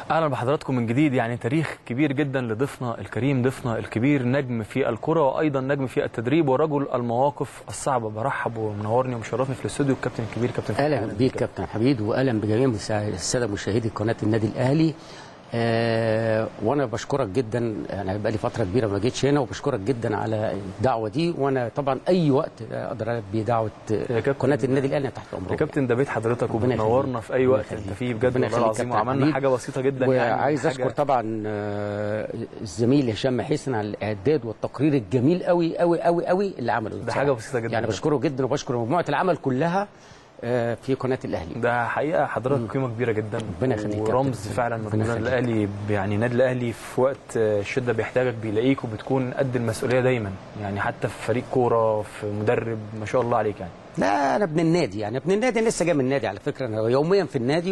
اهلا بحضراتكم من جديد يعني تاريخ كبير جدا لضيفنا الكريم ضيفنا الكبير نجم في الكره وايضا نجم في التدريب ورجل المواقف الصعبه برحب ومنورني ومشرفني في الاستوديو الكابتن الكبير كابتن اهلا بيك كابتن حميد واهلا بجميع الساده مشاهدي قناه النادي الاهلي آه وانا بشكرك جدا انا بقالي فتره كبيره ما جيتش هنا وبشكرك جدا على الدعوه دي وانا طبعا اي وقت اقدر البي دعوه قناه النادي الاهلي تحت امرك يا كابتن ده بيت حضرتك وبتنورنا في اي وقت انت فيه بجد والله العظيم وعملنا حاجه بسيطه جدا وعايز يعني اشكر طبعا الزميل هشام محسن على الاعداد والتقرير الجميل قوي قوي قوي قوي اللي عمله ده حاجه بسيطه جدا يعني بشكره جدا وبشكر مجموعه العمل كلها في قناه الاهلي ده حقيقه حضرتك قيمه كبيره جدا ربنا يخليك ورمز فعلا من النادي الاهلي يعني النادي الاهلي في وقت الشده بيحتاجك بيلاقيك وبتكون قد المسؤوليه دايما يعني حتى في فريق كوره في مدرب ما شاء الله عليك يعني لا انا ابن النادي يعني ابن النادي لسه جاي من النادي على فكره انا يوميا في النادي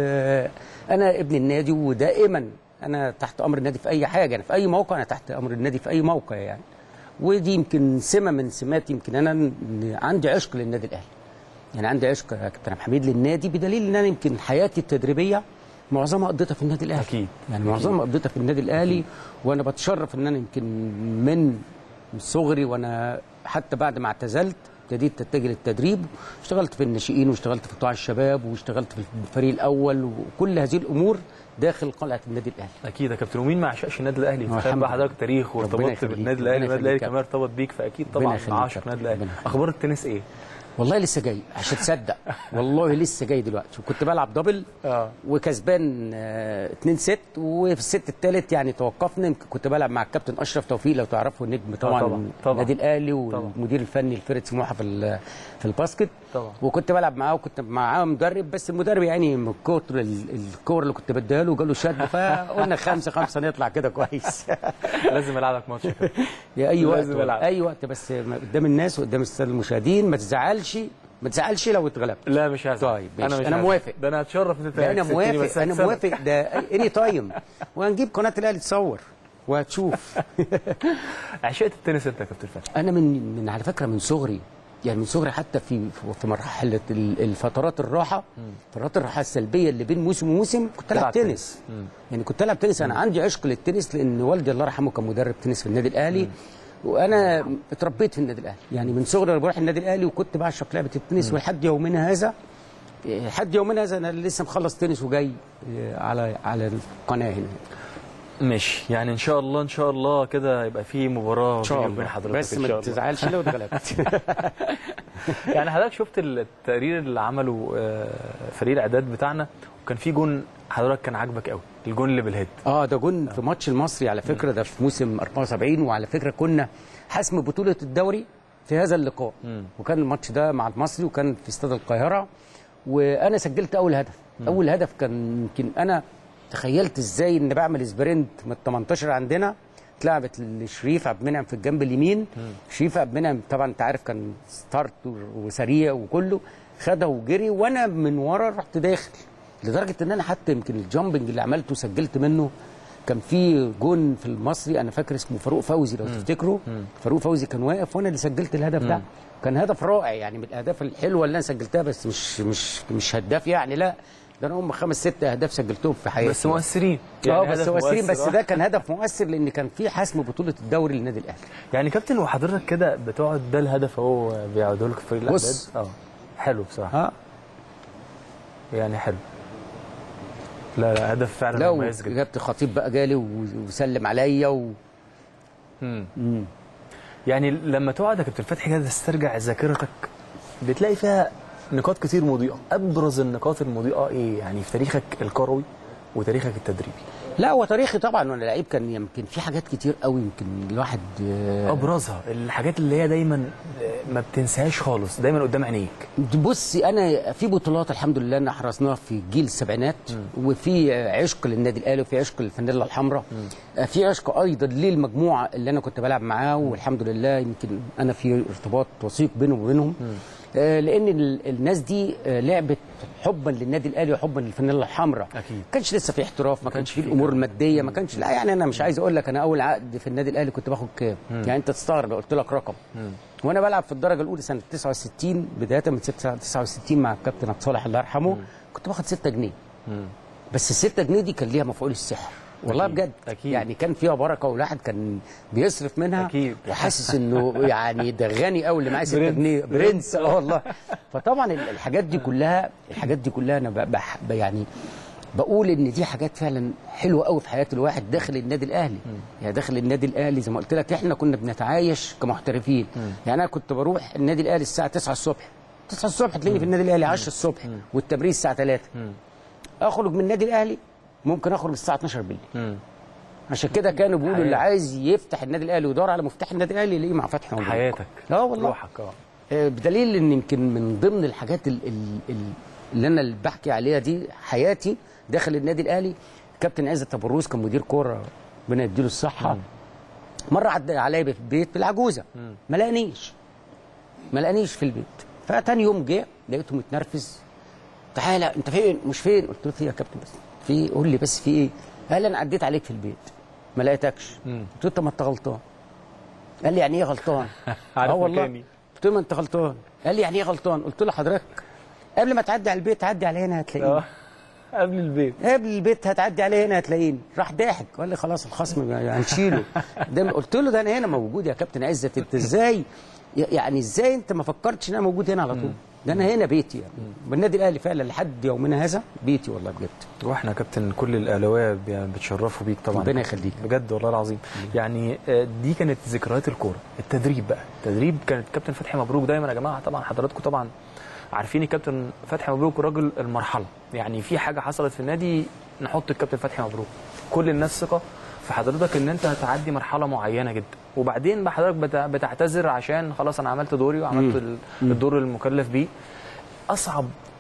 وانا ابن النادي ودائما انا تحت امر النادي في اي حاجه انا في اي موقع انا تحت امر النادي في اي موقع يعني ودي يمكن سمه من سمات يمكن انا عندي عشق للنادي الاهلي يعني عندي عشق يا كابتن حميد للنادي بدليل ان انا يمكن حياتي التدريبيه معظمها قضيتها في النادي الاهلي اكيد يعني معظمها قضيتها في النادي الاهلي وانا بتشرف ان انا يمكن من صغري وانا حتى بعد ما اعتزلت ابتديت اتجه للتدريب اشتغلت في الناشئين واشتغلت في قطاع الشباب واشتغلت في الفريق الاول وكل هذه الامور داخل قلعه النادي الاهلي اكيد يا كابتن ومين ما عشقش النادي الاهلي تخيل بقى حضرتك تاريخ وارتبطت بالنادي الاهلي النادي الاهلي كمان ارتبط بيك فاكيد طبعا عاشق النادي الاهلي اخبار التنس ايه والله لسه جاي عشان تصدق والله لسه جاي دلوقتي وكنت بلعب دبل اه وكسبان 2 ست وفي الست الثالث يعني توقفنا كنت بلعب مع الكابتن اشرف توفيق لو تعرفوا نجم طبعا, طبعا. طبعا. النادي الاهلي والمدير الفني لفرقه سموحه في في الباسكت طبعا وكنت بلعب معاه وكنت معاه مدرب بس المدرب يعني من كتر الكور اللي كنت بديها له جاله شد فقلنا خمسه خمسه نطلع كده كويس لازم العبك ماتش يا اي وقت لازم ألعب. اي وقت بس قدام الناس وقدام الساده المشاهدين ما تزعلش ما تزعلش لو اتغلبت لا مش هزعل طيب ماشي. انا مش انا هزعل. موافق ده انا هتشرف انت ده انا كسبتني موافق بس انا هكسبك. موافق ده اني تايم وهنجيب قناه الاهلي تصور وهتشوف عشقت التنس انت يا كابتن فتحي انا من من على فكره من صغري يعني من صغري حتى في في مرحله ال- الفترات الراحه فترات الراحه السلبيه اللي بين موسم وموسم كنت العب تلعب تنس يعني كنت العب تنس انا عندي عشق للتنس لان والدي الله يرحمه كان مدرب تنس في النادي الاهلي وانا اتربيت في النادي الاهلي يعني من صغري انا بروح النادي الاهلي وكنت بعشق لعبه التنس ولحد يومنا هذا لحد يومنا هذا انا لسه مخلص تنس وجاي على على القناه هنا ماشي يعني ان شاء الله ان شاء الله كده يبقى في مباراه ان شاء بيني الله وبين حضرتك بس ان ما شاء الله تزعلش لو اتغلبت يعني حضرتك شفت التقرير اللي عمله آه، فريق الاعداد بتاعنا وكان في جون حضرتك كان عاجبك قوي الجون اللي بالهيد اه ده جون في ماتش المصري على فكره ده في موسم 74 وعلى فكره كنا حسم بطوله الدوري في هذا اللقاء مم. وكان الماتش ده مع المصري وكان في استاد القاهره وانا سجلت اول هدف اول هدف كان يمكن انا تخيلت ازاي ان بعمل سبرنت من ال 18 عندنا اتلعبت لشريف عبد المنعم في الجنب اليمين شريف عبد المنعم طبعا انت عارف كان ستارت وسريع وكله خدها وجري وانا من ورا رحت داخل لدرجه ان انا حتى يمكن الجامبنج اللي عملته سجلت منه كان في جون في المصري انا فاكر اسمه فاروق فوزي لو تفتكروا فاروق فوزي كان واقف وانا اللي سجلت الهدف ده كان هدف رائع يعني من الاهداف الحلوه اللي انا سجلتها بس مش مش مش هداف يعني لا ده انا هم خمس ست اهداف سجلتهم في حياتي بس مؤثرين اه بس هدف مؤثرين بس مؤثر. ده كان هدف مؤثر لان كان في حسم بطوله الدوري للنادي الاهلي يعني كابتن وحضرتك كده بتقعد ده الهدف اهو بيعودوا لك في فريق بص. الاعداد اه حلو بصراحه اه يعني حلو لا لا هدف فعلا لو مميز جدا جبت خطيب بقى جالي وسلم عليا و... مم. يعني لما تقعد يا كابتن فتحي كده تسترجع ذاكرتك بتلاقي فيها نقاط كتير مضيئه ابرز النقاط المضيئه ايه يعني في تاريخك الكروي وتاريخك التدريبي لا هو تاريخي طبعا وانا لعيب كان يمكن في حاجات كتير قوي يمكن الواحد آه، ابرزها الحاجات اللي هي دايما آه، ما بتنساهاش خالص دايما قدام عينيك بص انا في بطولات الحمد لله ان حرزناها في جيل السبعينات وفي عشق للنادي الاهلي وفي عشق للفانيلا الحمراء في عشق ايضا للمجموعه اللي انا كنت بلعب معاه والحمد لله يمكن انا في ارتباط وثيق بينهم وبينهم آه، لان ال- الناس دي آه، لعبت حبا للنادي الاهلي وحبا للفانيلا الحمراء أكيد. ما كانش لسه في احتراف ما كانش في فيه. الامور الماديه ما كانش لا يعني انا مش عايز اقول لك انا اول عقد في النادي الاهلي كنت باخد كام يعني انت تستغرب لو قلت لك رقم وانا بلعب في الدرجه الاولى سنه 69 بدايه من 69 مع الكابتن عبد الصالح الله يرحمه كنت باخد 6 جنيه بس الستة جنيه دي كان ليها مفعول السحر والله أكيد. بجد أكيد. يعني كان فيها بركه والواحد كان بيصرف منها أكيد. وحاسس انه يعني ده غني قوي اللي معاه 6 برنس. جنيه برنس اه والله فطبعا ال- الحاجات دي كلها الحاجات دي كلها انا ب- بح ب- يعني بقول ان دي حاجات فعلا حلوه قوي في حياه الواحد داخل النادي الاهلي يعني داخل النادي الاهلي زي ما قلت لك احنا كنا بنتعايش كمحترفين يعني انا كنت بروح النادي الاهلي الساعه 9 الصبح 9 الصبح تلاقيني في النادي الاهلي 10 الصبح والتمرين الساعه 3 اخرج من النادي الاهلي ممكن اخرج الساعه 12 بالليل مم. عشان كده كانوا بيقولوا حياة. اللي عايز يفتح النادي الاهلي ويدور على مفتاح النادي الاهلي يلاقيه مع فتحي مبروك حياتك اه والله روحك اه آه، بدليل ان يمكن من ضمن الحاجات ال- ال- ال- اللي انا اللي بحكي عليها دي حياتي داخل النادي الاهلي كابتن عزت ابو الروس كان مدير كوره ربنا يديله الصحه مره عدى عليا في البيت بالعجوزه ما لقانيش ما لقانيش في البيت فتاني يوم جه لقيته متنرفز تعالى انت فين مش فين قلت له في إيه يا كابتن بس في إيه؟ قول لي بس في ايه قال لي انا عديت عليك في البيت ما لقيتكش قلت له طب ما انت غلطان قال لي يعني ايه غلطان عارف اه والله مكاني. قلت له ما انت غلطان قال لي يعني ايه غلطان قلت له حضرتك قبل ما تعدي على البيت عدي على هنا هتلاقيني اه قبل البيت قبل البيت هتعدي عليه هنا هتلاقيني راح ضاحك قال لي خلاص الخصم هنشيله ده قلت له ده انا هنا موجود يا كابتن عزت انت ازاي يعني ازاي انت ما فكرتش ان انا موجود هنا على طول ده انا هنا بيتي يعني بالنادي الاهلي فعلا لحد يومنا هذا بيتي والله بجد واحنا يا كابتن كل الاهلاويه بي- بتشرفوا بيك طبعا ربنا يخليك. بجد والله العظيم يعني آه، دي كانت ذكريات الكوره التدريب بقى التدريب كانت كابتن فتحي مبروك دايما يا جماعه طبعا حضراتكم طبعا عارفين الكابتن فتحي مبروك راجل المرحله يعني في حاجه حصلت في النادي نحط الكابتن فتحي مبروك كل الناس ثقه في حضرتك ان انت هتعدي مرحله معينه جدا وبعدين بقى حضرتك بت- بتعتذر عشان خلاص انا عملت دوري وعملت ال- الدور المكلف بيه اصعب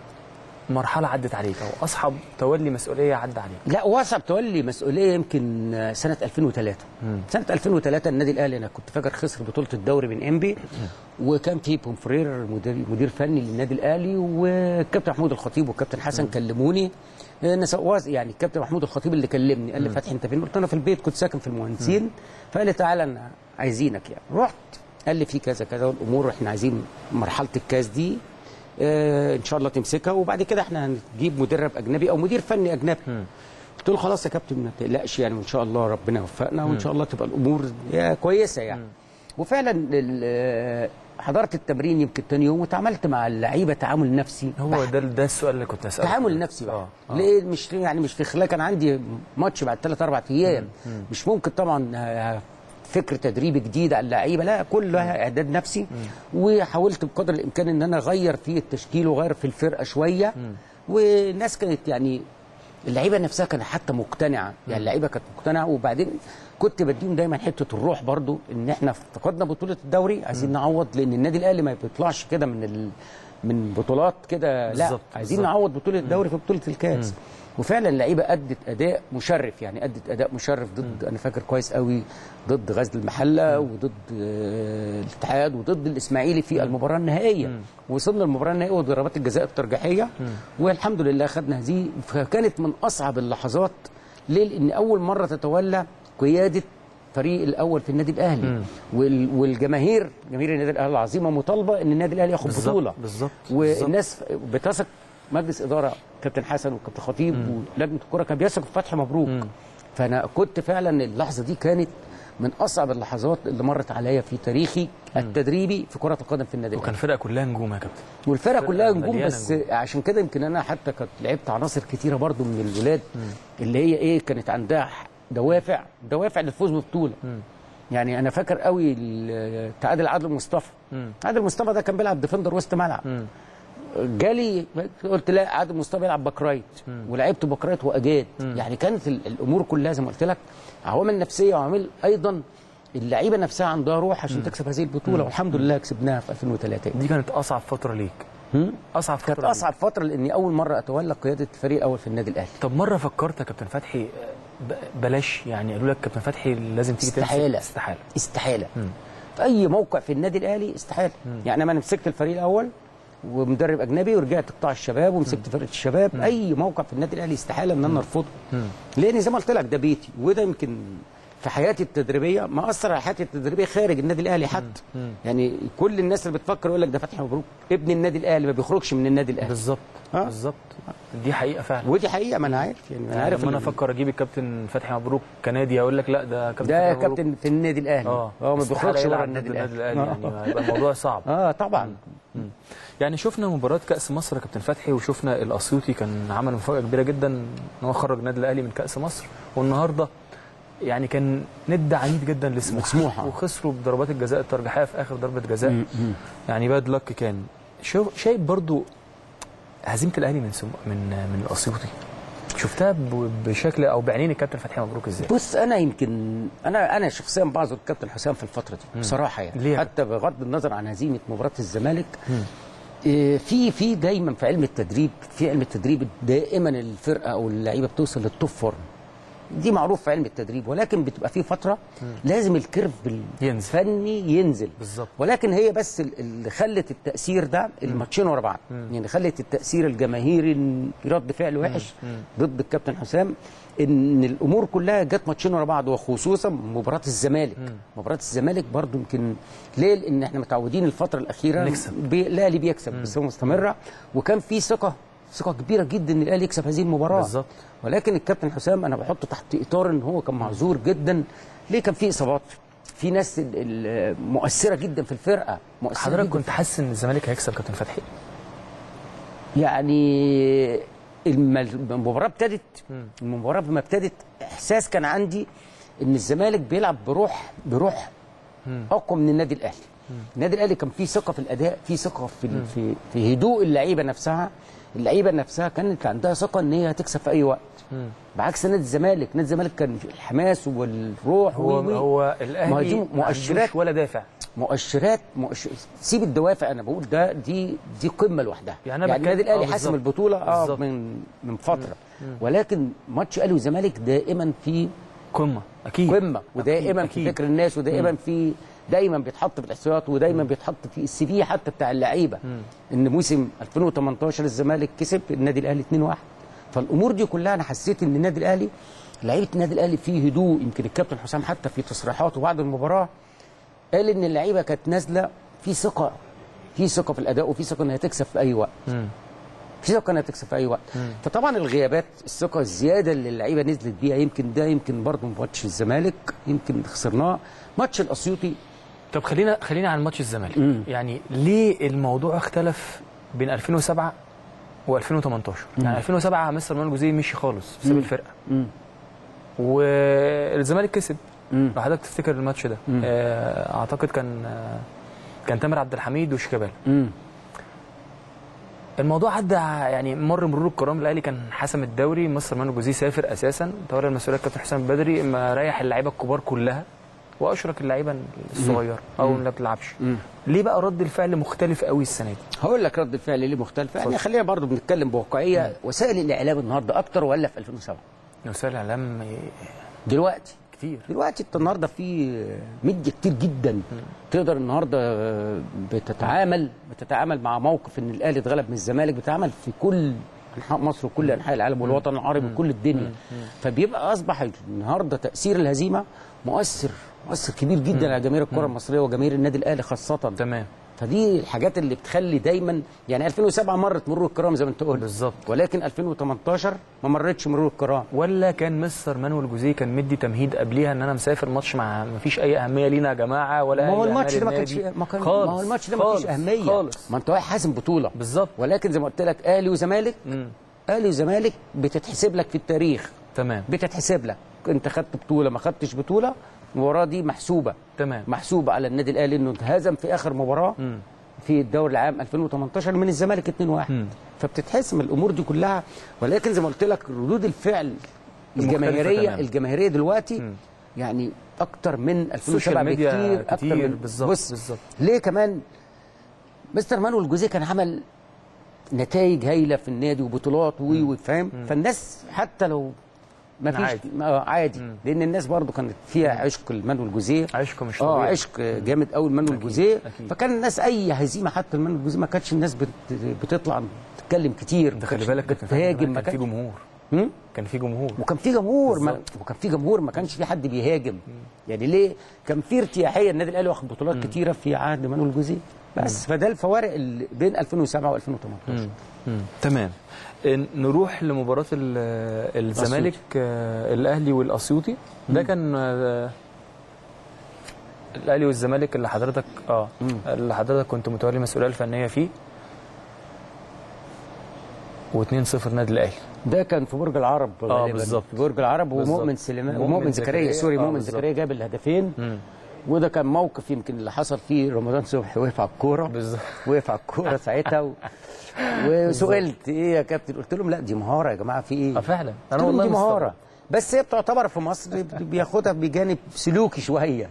مرحله عدت عليك او اصعب تولي مسؤوليه عدى عليك لا واصعب تولي مسؤوليه يمكن آه، سنه 2003 سنه 2003 النادي الاهلي انا كنت فاكر خسر بطوله الدوري من انبي وكان في بومفرير مدير مدير فني للنادي الاهلي والكابتن محمود الخطيب والكابتن حسن كلموني آه، نس- واز- يعني الكابتن محمود الخطيب اللي كلمني قال لي فتحي انت فين؟ قلت انا في البيت كنت ساكن في المهندسين فقال لي تعالى انا عايزينك يعني رحت قال لي في كذا كذا والامور احنا عايزين مرحله الكاس دي آه، ان شاء الله تمسكها وبعد كده احنا هنجيب مدرب اجنبي او مدير فني اجنبي قلت له خلاص يا كابتن ما تقلقش يعني وان شاء الله ربنا يوفقنا وان شاء الله تبقى الامور يا كويسه يعني وفعلا ال- آه، حضرت التمرين يمكن تاني يوم وتعاملت مع اللعيبه تعامل نفسي هو ده ده السؤال اللي كنت اساله تعامل نفسي بقى اه آه. ليه مش يعني مش في خلال كان عندي ماتش بعد ثلاث اربع ايام مش ممكن طبعا آه، فكر تدريبي جديد على اللعيبه لا كلها اعداد نفسي وحاولت بقدر الامكان ان انا اغير في التشكيل واغير في الفرقه شويه والناس كانت يعني اللعيبه نفسها كانت حتى مقتنعه يعني اللعيبه كانت مقتنعه وبعدين كنت بديهم دايما حته الروح برضو ان احنا فقدنا بطوله الدوري عايزين نعوض لان النادي الاهلي ما بيطلعش كده من ال... من بطولات كده لا بالظبط، عايزين بالظبط. نعوض بطوله الدوري في بطوله الكاس وفعلا اللعيبه ادت اداء مشرف يعني ادت اداء مشرف ضد انا فاكر كويس قوي ضد غزل المحله وضد آه، الاتحاد وضد الاسماعيلي في المباراه النهائيه وصلنا المباراه النهائيه وضربات الجزاء الترجيحيه والحمد لله خدنا هذه فكانت من اصعب اللحظات ليه؟ لان اول مره تتولى قياده الفريق الاول في النادي الاهلي وال- والجماهير جماهير النادي الاهلي العظيمه مطالبه ان النادي الاهلي ياخد بالظبط، بطوله بالظبط، بالظبط. والناس بتثق مجلس اداره كابتن حسن وكابتن خطيب ولجنه الكره كان بيثق في فتحي مبروك فانا كنت فعلا اللحظه دي كانت من اصعب اللحظات اللي مرت عليا في تاريخي التدريبي في كره القدم في النادي وكان الاهلي فرقه كلها نجوم يا كابتن والفرقه فرقة كلها نجوم مليانة بس نجوم. عشان كده يمكن انا حتى كنت لعبت عناصر كتيره برضو من الولاد اللي هي ايه كانت عندها دوافع دوافع للفوز ببطوله يعني انا فاكر قوي ال- تعادل عادل مصطفى عادل مصطفى ده كان بيلعب ديفندر وسط ملعب جالي قلت لا عادل مصطفى يلعب باك رايت ولعبت باك رايت واجاد يعني كانت ال- الامور كلها زي ما قلت لك عوامل نفسيه وعوامل ايضا اللعيبه نفسها عندها روح عشان تكسب هذه البطوله والحمد لله كسبناها في 2003 دي كانت اصعب فتره ليك هم؟ اصعب فتره كانت ليك. اصعب فتره لاني اول مره اتولى قياده الفريق الاول في النادي الاهلي طب مره فكرت يا كابتن فتحي آه، ب- بلاش يعني قالوا لك كابتن فتحي لازم تيجي تمسك. استحالة. استحاله استحاله في اي موقع في النادي الاهلي استحاله يعني انا مسكت الفريق الاول ومدرب اجنبي ورجعت قطاع الشباب ومسكت فرقه الشباب اي موقع في النادي الاهلي استحاله ان انا ارفضه لان زي ما قلت لك ده بيتي وده يمكن في حياتي التدريبيه ما اثر على حياتي التدريبيه خارج النادي الاهلي حتى يعني كل الناس اللي بتفكر يقول لك ده فتحي مبروك ابن النادي الاهلي ما بيخرجش من النادي الاهلي بالظبط آه. بالظبط دي حقيقه فعلا ودي حقيقه ما انا عارف يعني انا عارف لما انا إن افكر اجيب الكابتن فتحي مبروك كنادي اقول لك لا ده كابتن ده فتحي مبروك. كابتن في النادي الاهلي اه اه ما استحالة بيخرجش يلعب بره ضد النادي الاهلي يعني هيبقى الموضوع صعب اه طبعا يعني شفنا مباراه كاس مصر يا كابتن فتحي وشفنا الاسيوطي كان عمل مفاجاه كبيره جدا ان هو خرج النادي الاهلي من كاس مصر والنهارده يعني كان ند عنيد جدا لسموحه سموحة. وخسروا بضربات الجزاء الترجيحيه في اخر ضربه جزاء يعني باد لك كان شو شايف برضو هزيمه الاهلي من سم... من من الاسيوطي شفتها ب- بشكل او بعينين الكابتن فتحي مبروك ازاي؟ بص انا يمكن انا انا شخصيا بعذر الكابتن حسام في الفتره دي بصراحه يعني ليه؟ حتى بغض النظر عن هزيمه مباراه الزمالك إيه، في في دايما في علم التدريب في علم التدريب دائما الفرقه او اللعيبه بتوصل للتوب فورم دي معروف في علم التدريب ولكن بتبقى في فتره لازم الكيرف ينزل. الفني ينزل بالظبط. ولكن هي بس ال- اللي خلت التاثير ده الماتشين ورا بعض يعني خلت التاثير الجماهيري إن في رد فعل وحش ضد الكابتن حسام ان الامور كلها جت ماتشين ورا بعض وخصوصا مباراه الزمالك مباراه الزمالك برضو يمكن ليه لان احنا متعودين الفتره الاخيره نكسب. بي- الاهلي بيكسب بصفه مستمره وكان في ثقه ثقه كبيره جدا ان الاهلي يكسب هذه المباراه بالظبط. ولكن الكابتن حسام انا بحطه تحت اطار ان هو كان معذور جدا ليه كان في اصابات في ناس ال- ال- مؤثره جدا في الفرقه مؤثره حضرتك جدا كنت حاسس ان الزمالك هيكسب كابتن فتحي؟ يعني الم- المباراه ابتدت المباراه ما ابتدت احساس كان عندي ان الزمالك بيلعب بروح بروح اقوى من النادي الاهلي النادي الاهلي كان فيه ثقه في الاداء فيه ثقه في في في هدوء اللعيبه نفسها اللعيبه نفسها كانت عندها ثقه ان هي هتكسب في اي وقت بعكس نادي الزمالك نادي الزمالك كان الحماس والروح هو وي- وي. هو ما الاهلي دي ما مؤشرات عندوش ولا دافع مؤشرات مؤشر... سيب الدوافع انا بقول ده دي دي قمه لوحدها يعني أنا يعني بتكلم- النادي الاهلي آه، حاسم بالظبط. البطوله اه بالظبط. من من فتره ولكن ماتش الاهلي والزمالك دائما في قمه اكيد قمه ودائما أكيد. في فكر الناس ودائما في دايما بيتحط في الاحصائيات ودايما بيتحط في السي في حتى بتاع اللعيبه ان موسم 2018 الزمالك كسب النادي الاهلي 2-1 فالامور دي كلها انا حسيت ان النادي الاهلي لعيبه النادي الاهلي فيه هدوء يمكن الكابتن حسام حتى في تصريحاته بعد المباراه قال ان اللعيبه كانت نازله في ثقه في ثقه في الاداء وفي ثقه انها تكسب في اي وقت مم. في ثقه انها تكسب في اي وقت فطبعا الغيابات الثقه الزياده اللي اللعيبه نزلت بيها يمكن ده يمكن برضه ماتش الزمالك يمكن خسرناه ماتش الاسيوطي طب خلينا خلينا عن ماتش الزمالك يعني ليه الموضوع اختلف بين 2007 و2018 يعني 2007 مستر مانويل جوزيه مشي خالص ساب الفرقه والزمالك كسب مم. لو حضرتك تفتكر الماتش ده آه، اعتقد كان آه، كان تامر عبد الحميد وشيكابالا امم الموضوع عدى يعني مر مرور الكرام الاهلي كان حسم الدوري مستر مانويل جوزيه سافر اساسا تولى المسؤوليه كابتن حسام بدري اما ريح اللعيبه الكبار كلها واشرك اللعيبه الصغيره او اللي ما بتلعبش ليه بقى رد الفعل مختلف قوي السنه دي هقول لك رد الفعل ليه مختلفه يعني خلينا برضه بنتكلم بواقعيه وسائل الاعلام النهارده اكتر ولا في 2007 وسائل الاعلام دلوقتي كتير دلوقتي انت النهارده في ميديا كتير جدا تقدر النهارده بتتعامل بتتعامل مع موقف ان الاهلي اتغلب من الزمالك بتتعامل في كل انحاء مصر وكل انحاء العالم والوطن العربي وكل الدنيا فبيبقى اصبح النهارده تاثير الهزيمه مؤثر مؤثر كبير جدا على جماهير الكره المصريه وجماهير النادي الاهلي خاصه تمام فدي الحاجات اللي بتخلي دايما يعني 2007 مرت مرور الكرام زي ما انت قلت بالظبط. ولكن 2018 ما مرتش مرور الكرام ولا كان مستر مانويل جوزيه كان مدي تمهيد قبليها ان انا مسافر ماتش مع ما فيش اي اهميه لينا يا جماعه ولا ما هو أي الماتش أهمية ده ما كانش للنادي. ما كان ما خالص هو الماتش ده ما خالص، فيش اهميه خالص ما انت رايح حاسم بطوله بالظبط ولكن زي ما قلت لك اهلي وزمالك اهلي وزمالك بتتحسب لك في التاريخ تمام بتتحسب لك انت خدت بطوله ما خدتش بطوله المباراه دي محسوبه تمام محسوبه على النادي الاهلي انه اتهزم في اخر مباراه في الدوري العام 2018 من الزمالك 2-1 فبتتحسم الامور دي كلها ولكن زي ما قلت لك ردود الفعل الجماهيريه تماماً. الجماهيريه دلوقتي يعني اكتر من 2007 السوشيال ميديا بكتير اكتر كتير من بالظبط، بص بالظبط. ليه كمان مستر مانويل جوزيه كان عمل نتائج هايله في النادي وبطولات وي وفاهم فالناس حتى لو ما فيش عادي. آه عادي لان الناس برضو كانت فيها عشق المانويل جوزيه عشق مش اه طبيعي. عشق جامد قوي المانويل أكيد، جوزيه أكيد. فكان الناس اي هزيمه حتى المانويل جوزيه ما كانتش الناس بت... بتطلع تتكلم كتير ده خلي بالك كابتن فتحي تهاجم كمان ما كان في كانش جمهور هم؟ كان في جمهور وكان في جمهور ما بالظبط. وكان في جمهور ما كانش في حد بيهاجم يعني ليه كان في ارتياحيه النادي الاهلي واخد بطولات كتيره في عهد مانويل جوزيه بس فده الفوارق اللي بين 2007 و2018 مم. تمام إن- نروح لمباراة ال- الزمالك آه، الأهلي والأسيوطي ده كان آه، الأهلي والزمالك اللي حضرتك اه اللي حضرتك كنت متولي المسؤولية الفنية فيه و2-0 نادي الأهلي ده كان في برج العرب غالباً. بالظبط. في برج العرب بالظبط. ومؤمن سليمان مؤمن ومؤمن زكريا زكريا. سوري آه، مؤمن بالظبط. زكريا جاب الهدفين مم. وده كان موقف يمكن اللي حصل فيه رمضان صبحي وقف على الكوره بالظبط. وقف على الكوره ساعتها و... وسئلت ايه يا كابتن قلت لهم لا دي مهاره يا جماعه في ايه اه فعلا قلت انا لهم والله دي مستغرب. مهاره بس هي بتعتبر في مصر بياخدها بجانب سلوكي شويه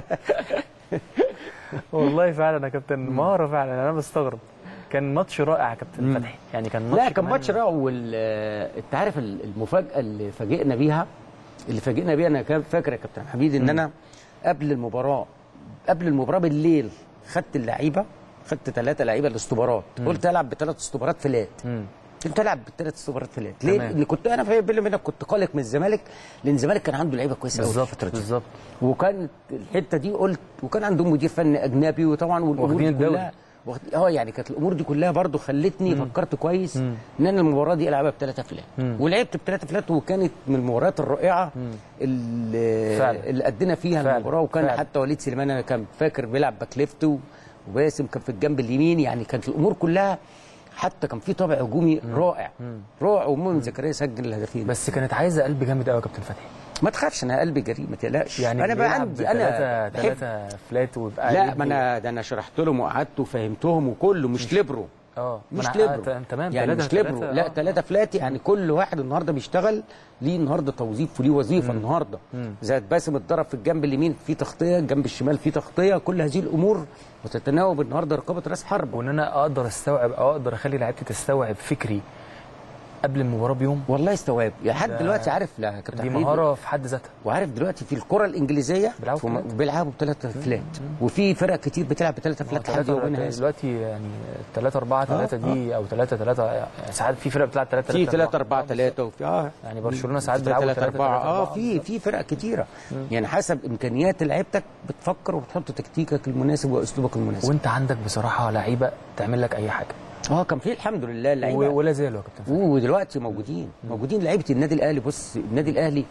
والله فعلا يا كابتن مهارة فعلا انا بستغرب كان ماتش رائع يا كابتن فتحي يعني كان ماتش لا كان كمان- ماتش رائع وال انت عارف المفاجاه اللي فاجئنا بيها اللي فاجئنا بيها انا كان فاكر يا كابتن حميد ان انا قبل المباراه قبل المباراه بالليل خدت اللعيبه خدت ثلاثه لعيبه الاستوبرات قلت العب بثلاث استوبرات فلات مم. كنت العب بالثلاث استوبرات فلات ليه؟ تمام. لان كنت انا في بيني وبينك كنت قلق من الزمالك لان الزمالك كان عنده لعيبه كويسه قوي بالظبط الفتره دي بالظبط وكانت الحته دي قلت وكان عندهم مدير فني اجنبي وطبعا والامور واخدين دي الدوري. كلها واخد- اه يعني كانت الامور دي كلها برضو خلتني فكرت كويس ان انا المباراه دي العبها بثلاثه فلات ولعبت بثلاثه فلات وكانت من المباريات الرائعه اللي, فعلا. اللي ادينا فيها فعلا. المباراه وكان فعلا. حتى وليد سليمان انا كان فاكر بيلعب باك ليفت و- وباسم كان في الجنب اليمين يعني كانت الامور كلها حتى كان في طابع هجومي رائع رائع ومؤمن زكريا سجل الهدفين بس كانت عايزه قلب جامد قوي يا كابتن فتحي ما تخافش انا قلبي جريء ما تقلقش يعني انا بقى عندي انا بحب ثلاثه فلات ويبقى لا يدوا- ما انا ده انا شرحت لهم وقعدت وفهمتهم وكله مش ليبرو اه ما مش أنا- ليبرو آه، تمام يعني تلاتة- مش ليبرو تلاتة، لا آه. ثلاثه فلات يعني كل واحد النهارده بيشتغل ليه النهارده توظيف وليه وظيفه النهارده زي باسم اتضرب في الجنب اليمين في تغطيه الجنب الشمال في تغطيه كل هذه الامور وتتناوب النهارده رقابه راس حرب وان انا اقدر استوعب او اقدر اخلي لعيبتي تستوعب فكري قبل المباراه بيوم والله استوعب لحد ده- دلوقتي عارف لا يا كابتن دي حميد، مهاره في حد ذاتها وعارف دلوقتي في الكره الانجليزيه بيلعبوا في- فلات. بيلعبوا بثلاثه فلات وفي فرق كتير بتلعب بثلاثه فلات لحد يومنا هذا دلوقتي يعني 3 4 3 دي او 3 3 ساعات في فرق بتلعب 3 في 3 4 3 وفي اه يعني برشلونه ساعات في بيلعبوا 3 3 4 اه في في فرق كتيره يعني حسب امكانيات لعيبتك بتفكر وبتحط تكتيكك المناسب واسلوبك المناسب وانت عندك بصراحه لعيبه تعمل لك اي حاجه اه كان في الحمد لله و- اللعيبه ولا زالوا يا كابتن فتحي. ودلوقتي موجودين موجودين لعيبه النادي الاهلي بص النادي الاهلي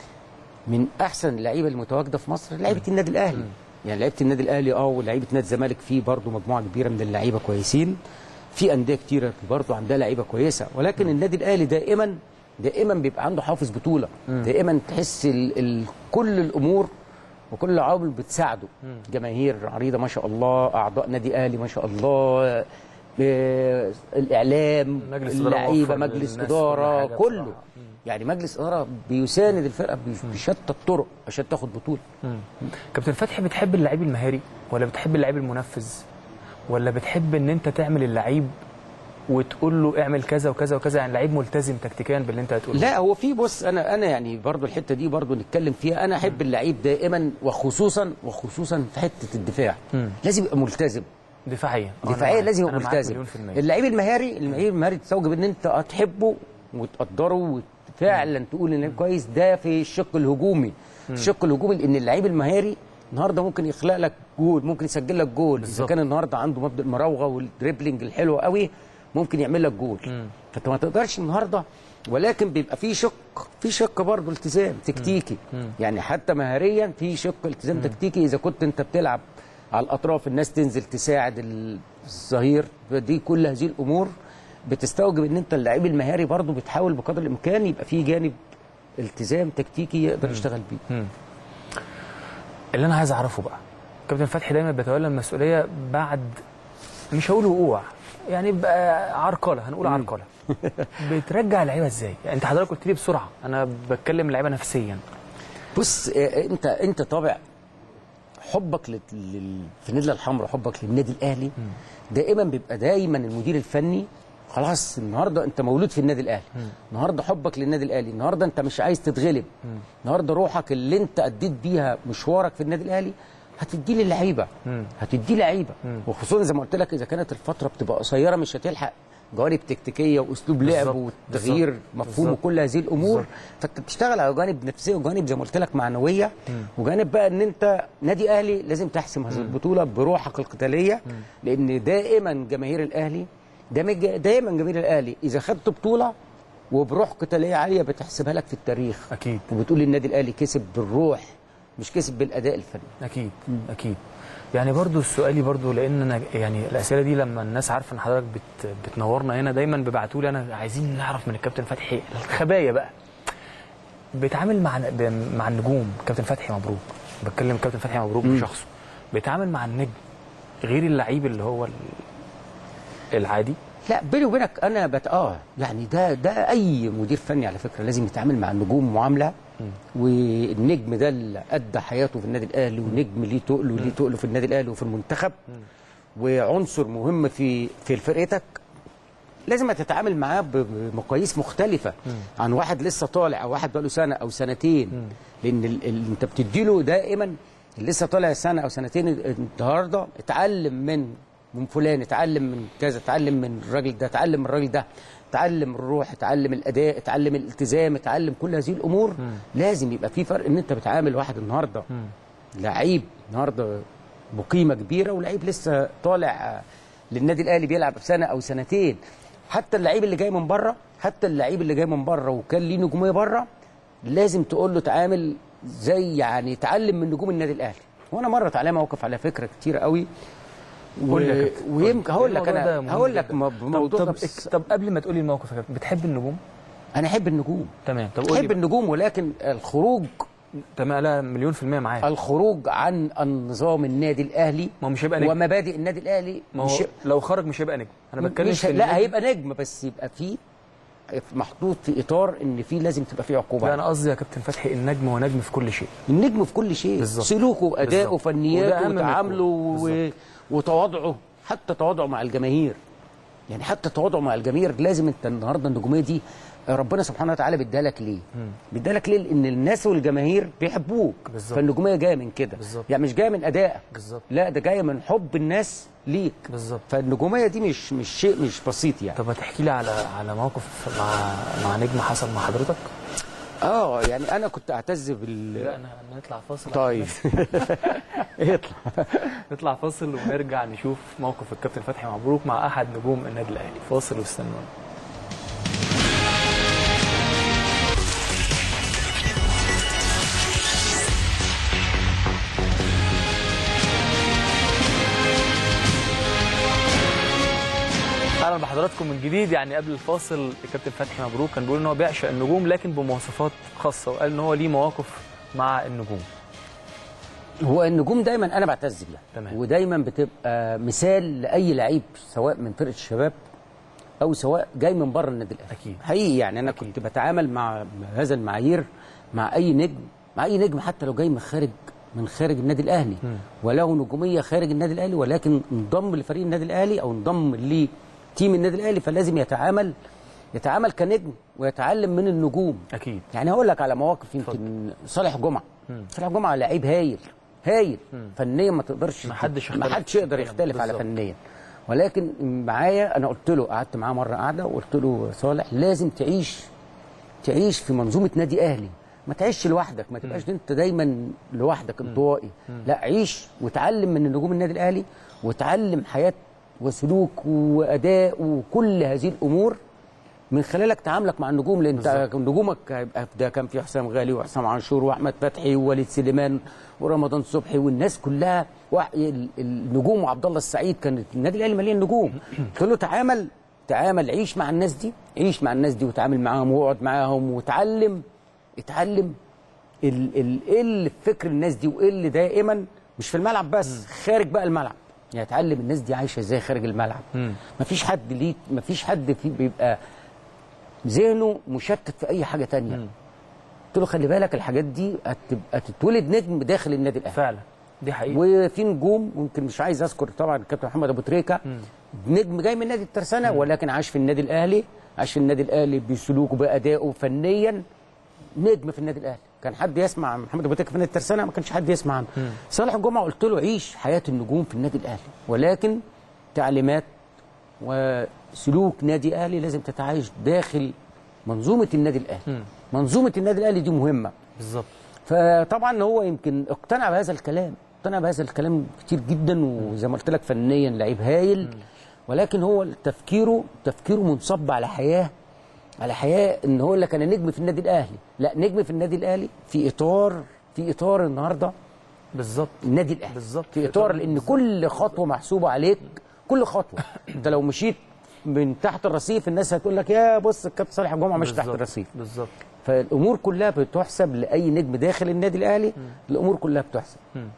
من احسن اللعيبه المتواجده في مصر لعيبه النادي الاهلي يعني لعيبه النادي الاهلي اه ولعيبه نادي الزمالك فيه برضه مجموعه كبيره من اللعيبه كويسين في انديه كتيره برضه عندها لعيبه كويسه ولكن النادي الاهلي دائما دائما بيبقى عنده حافز بطوله دائما تحس ال ال كل الامور وكل العوامل بتساعده جماهير عريضه ما شاء الله اعضاء نادي اهلي ما شاء الله آه، الاعلام مجلس إدارة اللعيبه موفر مجلس للناس اداره كل حاجة كله بصراحة. يعني مجلس اداره بيساند الفرقه بش- بشتى الطرق عشان تاخد بطوله مم. كابتن فتحي بتحب اللعيب المهاري ولا بتحب اللعيب المنفذ ولا بتحب ان انت تعمل اللعيب وتقول له اعمل كذا وكذا وكذا يعني لعيب ملتزم تكتيكيا باللي انت هتقوله لا هو في بص انا انا يعني برضو الحته دي برضو نتكلم فيها انا احب اللعيب دائما وخصوصا وخصوصا في حته الدفاع مم. لازم يبقى ملتزم دفاعيا آه، أنا دفاعيا معاك. لازم يبقى أنا معاك ملتزم مليون في المية. اللعيب المهاري اللعيب المهاري تستوجب ان انت هتحبه وتقدره وفعلا تقول ان كويس ده في الشق الهجومي الشق الهجومي لان اللعيب المهاري النهارده ممكن يخلق لك جول ممكن يسجل لك جول اذا بالظبط. كان النهارده عنده مبدا المراوغه والدريبلينج الحلو قوي ممكن يعمل لك جول فانت ما تقدرش النهارده ولكن بيبقى في شق في شق برضه التزام تكتيكي يعني حتى مهاريا في شق التزام تكتيكي اذا كنت انت بتلعب على الاطراف الناس تنزل تساعد الظهير فدي كل هذه الامور بتستوجب ان انت اللعيب المهاري برضه بتحاول بقدر الامكان يبقى في جانب التزام تكتيكي يقدر يشتغل بيه اللي انا عايز اعرفه بقى كابتن فتحي دايما بيتولى المسؤوليه بعد مش هقول وقوع يعني بقى عرقله هنقول عرقله بترجع اللعيبه ازاي يعني انت حضرتك قلت لي بسرعه انا بتكلم اللعيبه نفسيا بص آه، انت انت طابع حبك لل... لل... في النادي الحمراء حبك للنادي الاهلي دائما بيبقى دايما المدير الفني خلاص النهارده انت مولود في النادي الاهلي النهارده حبك للنادي الاهلي النهارده انت مش عايز تتغلب النهارده روحك اللي انت اديت بيها مشوارك في النادي الاهلي هتدي للعيبه هتدي لعيبه وخصوصا زي ما قلت لك اذا كانت الفتره بتبقى قصيره مش هتلحق جوانب تكتيكيه واسلوب لعب بالظبط، والتغيير بالظبط، مفهوم بالظبط. وكل هذه الامور بالظبط. فانت بتشتغل على جوانب نفسيه وجوانب زي ما قلت لك معنويه وجانب بقى ان انت نادي اهلي لازم تحسم هذه البطوله بروحك القتاليه لان دائما جماهير الاهلي دايما دايما جماهير الاهلي اذا خدت بطوله وبروح قتاليه عاليه بتحسبها لك في التاريخ اكيد وبتقول النادي الاهلي كسب بالروح مش كسب بالاداء الفني اكيد اكيد يعني برضو سؤالي برضو لان انا يعني الاسئله دي لما الناس عارفه ان حضرتك بت بتنورنا هنا دايما بيبعتوا لي انا عايزين نعرف من الكابتن فتحي الخبايا بقى بيتعامل مع ب- مع النجوم كابتن فتحي مبروك بتكلم كابتن فتحي مبروك بشخصه بيتعامل مع النجم غير اللعيب اللي هو ال- العادي لا بيني وبينك انا بت اه يعني ده ده اي مدير فني على فكره لازم يتعامل مع النجوم معامله والنجم ده اللي ادى حياته في النادي الاهلي ونجم ليه تقل وليه تقل في النادي الاهلي وفي المنتخب وعنصر مهم في في فرقتك لازم تتعامل معاه ب- بمقاييس مختلفه عن واحد لسه طالع او واحد بقاله سنه او سنتين لان ال... ال... انت بتديله دائما اللي لسه طالع سنه او سنتين النهارده اتعلم من من فلان اتعلم من كذا اتعلم من الراجل ده اتعلم من الراجل ده اتعلم الروح اتعلم الاداء اتعلم الالتزام اتعلم كل هذه الامور لازم يبقى في فرق ان انت بتعامل واحد النهارده لعيب النهارده بقيمه كبيره ولعيب لسه طالع للنادي الاهلي بيلعب في سنه او سنتين حتى اللعيب اللي جاي من بره حتى اللعيب اللي جاي من بره وكان ليه نجوميه بره لازم تقول له تعامل زي يعني اتعلم من نجوم النادي الاهلي وانا مرت عليا موقف على فكره كتير قوي قول لي يا كابتن، قول لي. ويمكن هقول لك الموضوع ده انا مهم هقول لك جدا. م- طب بموضوع ده طب, بس طب قبل ما تقولي الموقف يا كابتن بتحب النجوم انا احب النجوم تمام طب قول احب لي النجوم ولكن الخروج تمام لا مليون في المية معاك الخروج عن النظام النادي الاهلي ما هو مش هيبقى نجم ومبادئ النادي الاهلي ما مش هو لو خرج مش هيبقى نجم انا بتكلم مش في لا النجم. هيبقى نجم بس يبقى فيه محطوط في اطار ان في لازم تبقى فيه عقوبه لا انا قصدي يا كابتن فتحي النجم هو نجم في كل شيء النجم في كل شيء بالظبط. سلوكه وادائه بالظبط. وده وفنياته أهم من وتعامله الكورة. و... وتواضعه حتى تواضعه مع الجماهير يعني حتى تواضعه مع الجماهير لازم انت النهارده النجوميه دي ربنا سبحانه وتعالى بيديها لك ليه؟ بيديها لك ليه؟ لان الناس والجماهير بيحبوك بالظبط. فالنجوميه جايه من كده بالظبط. يعني مش جايه من ادائك بالظبط. لا ده جايه من حب الناس ليك بالظبط. فالنجوميه دي مش مش شيء مش بسيط يعني طب ما تحكي لي على على موقف مع مع نجم حصل مع حضرتك اه يعني انا كنت اعتز بال لا انا نطلع فاصل طيب اطلع نطلع فاصل ونرجع نشوف موقف الكابتن فتحي مبروك مع احد نجوم النادي الاهلي فاصل واستنونا اهلا بحضراتكم من جديد يعني قبل الفاصل الكابتن فتحي مبروك كان بيقول ان هو بيعشق النجوم لكن بمواصفات خاصه وقال ان هو ليه مواقف مع النجوم هو النجوم دايما انا بعتز بيها تمام. ودايما بتبقى مثال لاي لعيب سواء من فرقه الشباب او سواء جاي من بره النادي الاهلي أكيد. حقيقي يعني انا كنت بتعامل مع هذا المعايير مع اي نجم مع اي نجم حتى لو جاي من خارج من خارج النادي الاهلي وله نجوميه خارج النادي الاهلي ولكن انضم لفريق النادي الاهلي او انضم لتيم النادي الاهلي فلازم يتعامل يتعامل كنجم ويتعلم من النجوم اكيد يعني هقول لك على مواقف يمكن صالح جمعه صالح جمعه لعيب هايل هايل فنيا ما تقدرش ما حدش ما يختلف. حدش يقدر يختلف على بالظبط. فنيا ولكن معايا انا قلت له قعدت معاه مره قاعده وقلت له صالح لازم تعيش تعيش في منظومه نادي اهلي ما تعيش لوحدك ما تبقاش انت دايما لوحدك انطوائي لا عيش وتعلم من نجوم النادي الاهلي وتعلم حياه وسلوك واداء وكل هذه الامور من خلالك تعاملك مع النجوم لان انت نجومك هيبقى ده كان في حسام غالي وحسام عاشور واحمد فتحي ووليد سليمان ورمضان صبحي والناس كلها وح- ال- النجوم وعبد الله السعيد كان النادي الاهلي مليان نجوم قلت له تعامل تعامل عيش مع الناس دي عيش مع الناس دي وتعامل معاهم واقعد معاهم وتعلم اتعلم ال ال ايه اللي في فكر الناس دي وايه اللي دائما مش في الملعب بس خارج بقى الملعب يعني اتعلم الناس دي عايشه ازاي خارج الملعب مفيش حد ليه مفيش حد فيه بيبقى ذهنه مشتت في اي حاجه تانية قلت له خلي بالك الحاجات دي هتبقى تتولد نجم داخل النادي الاهلي فعلا دي حقيقه وفي نجوم ممكن مش عايز اذكر طبعا الكابتن محمد ابو تريكه نجم جاي من نادي الترسانه ولكن عاش في النادي الاهلي عاش في النادي الاهلي بسلوكه بادائه فنيا نجم في النادي الاهلي كان حد يسمع عن محمد ابو تريكه في نادي الترسانه ما كانش حد يسمع عنه صالح الجمعه قلت له عيش حياه النجوم في النادي الاهلي ولكن تعليمات سلوك نادي اهلي لازم تتعايش داخل منظومه النادي الاهلي منظومه النادي الاهلي دي مهمه بالظبط فطبعا هو يمكن اقتنع بهذا الكلام اقتنع بهذا الكلام كتير جدا وزي ما قلت لك فنيا لعيب هايل ولكن هو تفكيره تفكيره منصب على حياه على حياه ان هو لك انا نجم في النادي الاهلي لا نجم في النادي الاهلي في اطار في اطار النهارده بالظبط النادي الاهلي بالظبط. في اطار لان كل خطوه محسوبه عليك كل خطوه انت لو مشيت من تحت الرصيف الناس هتقول لك يا بص الكابتن صالح الجمعه مش تحت بالظبط. الرصيف بالظبط فالامور كلها بتحسب لاي نجم داخل النادي الاهلي الامور كلها بتحسب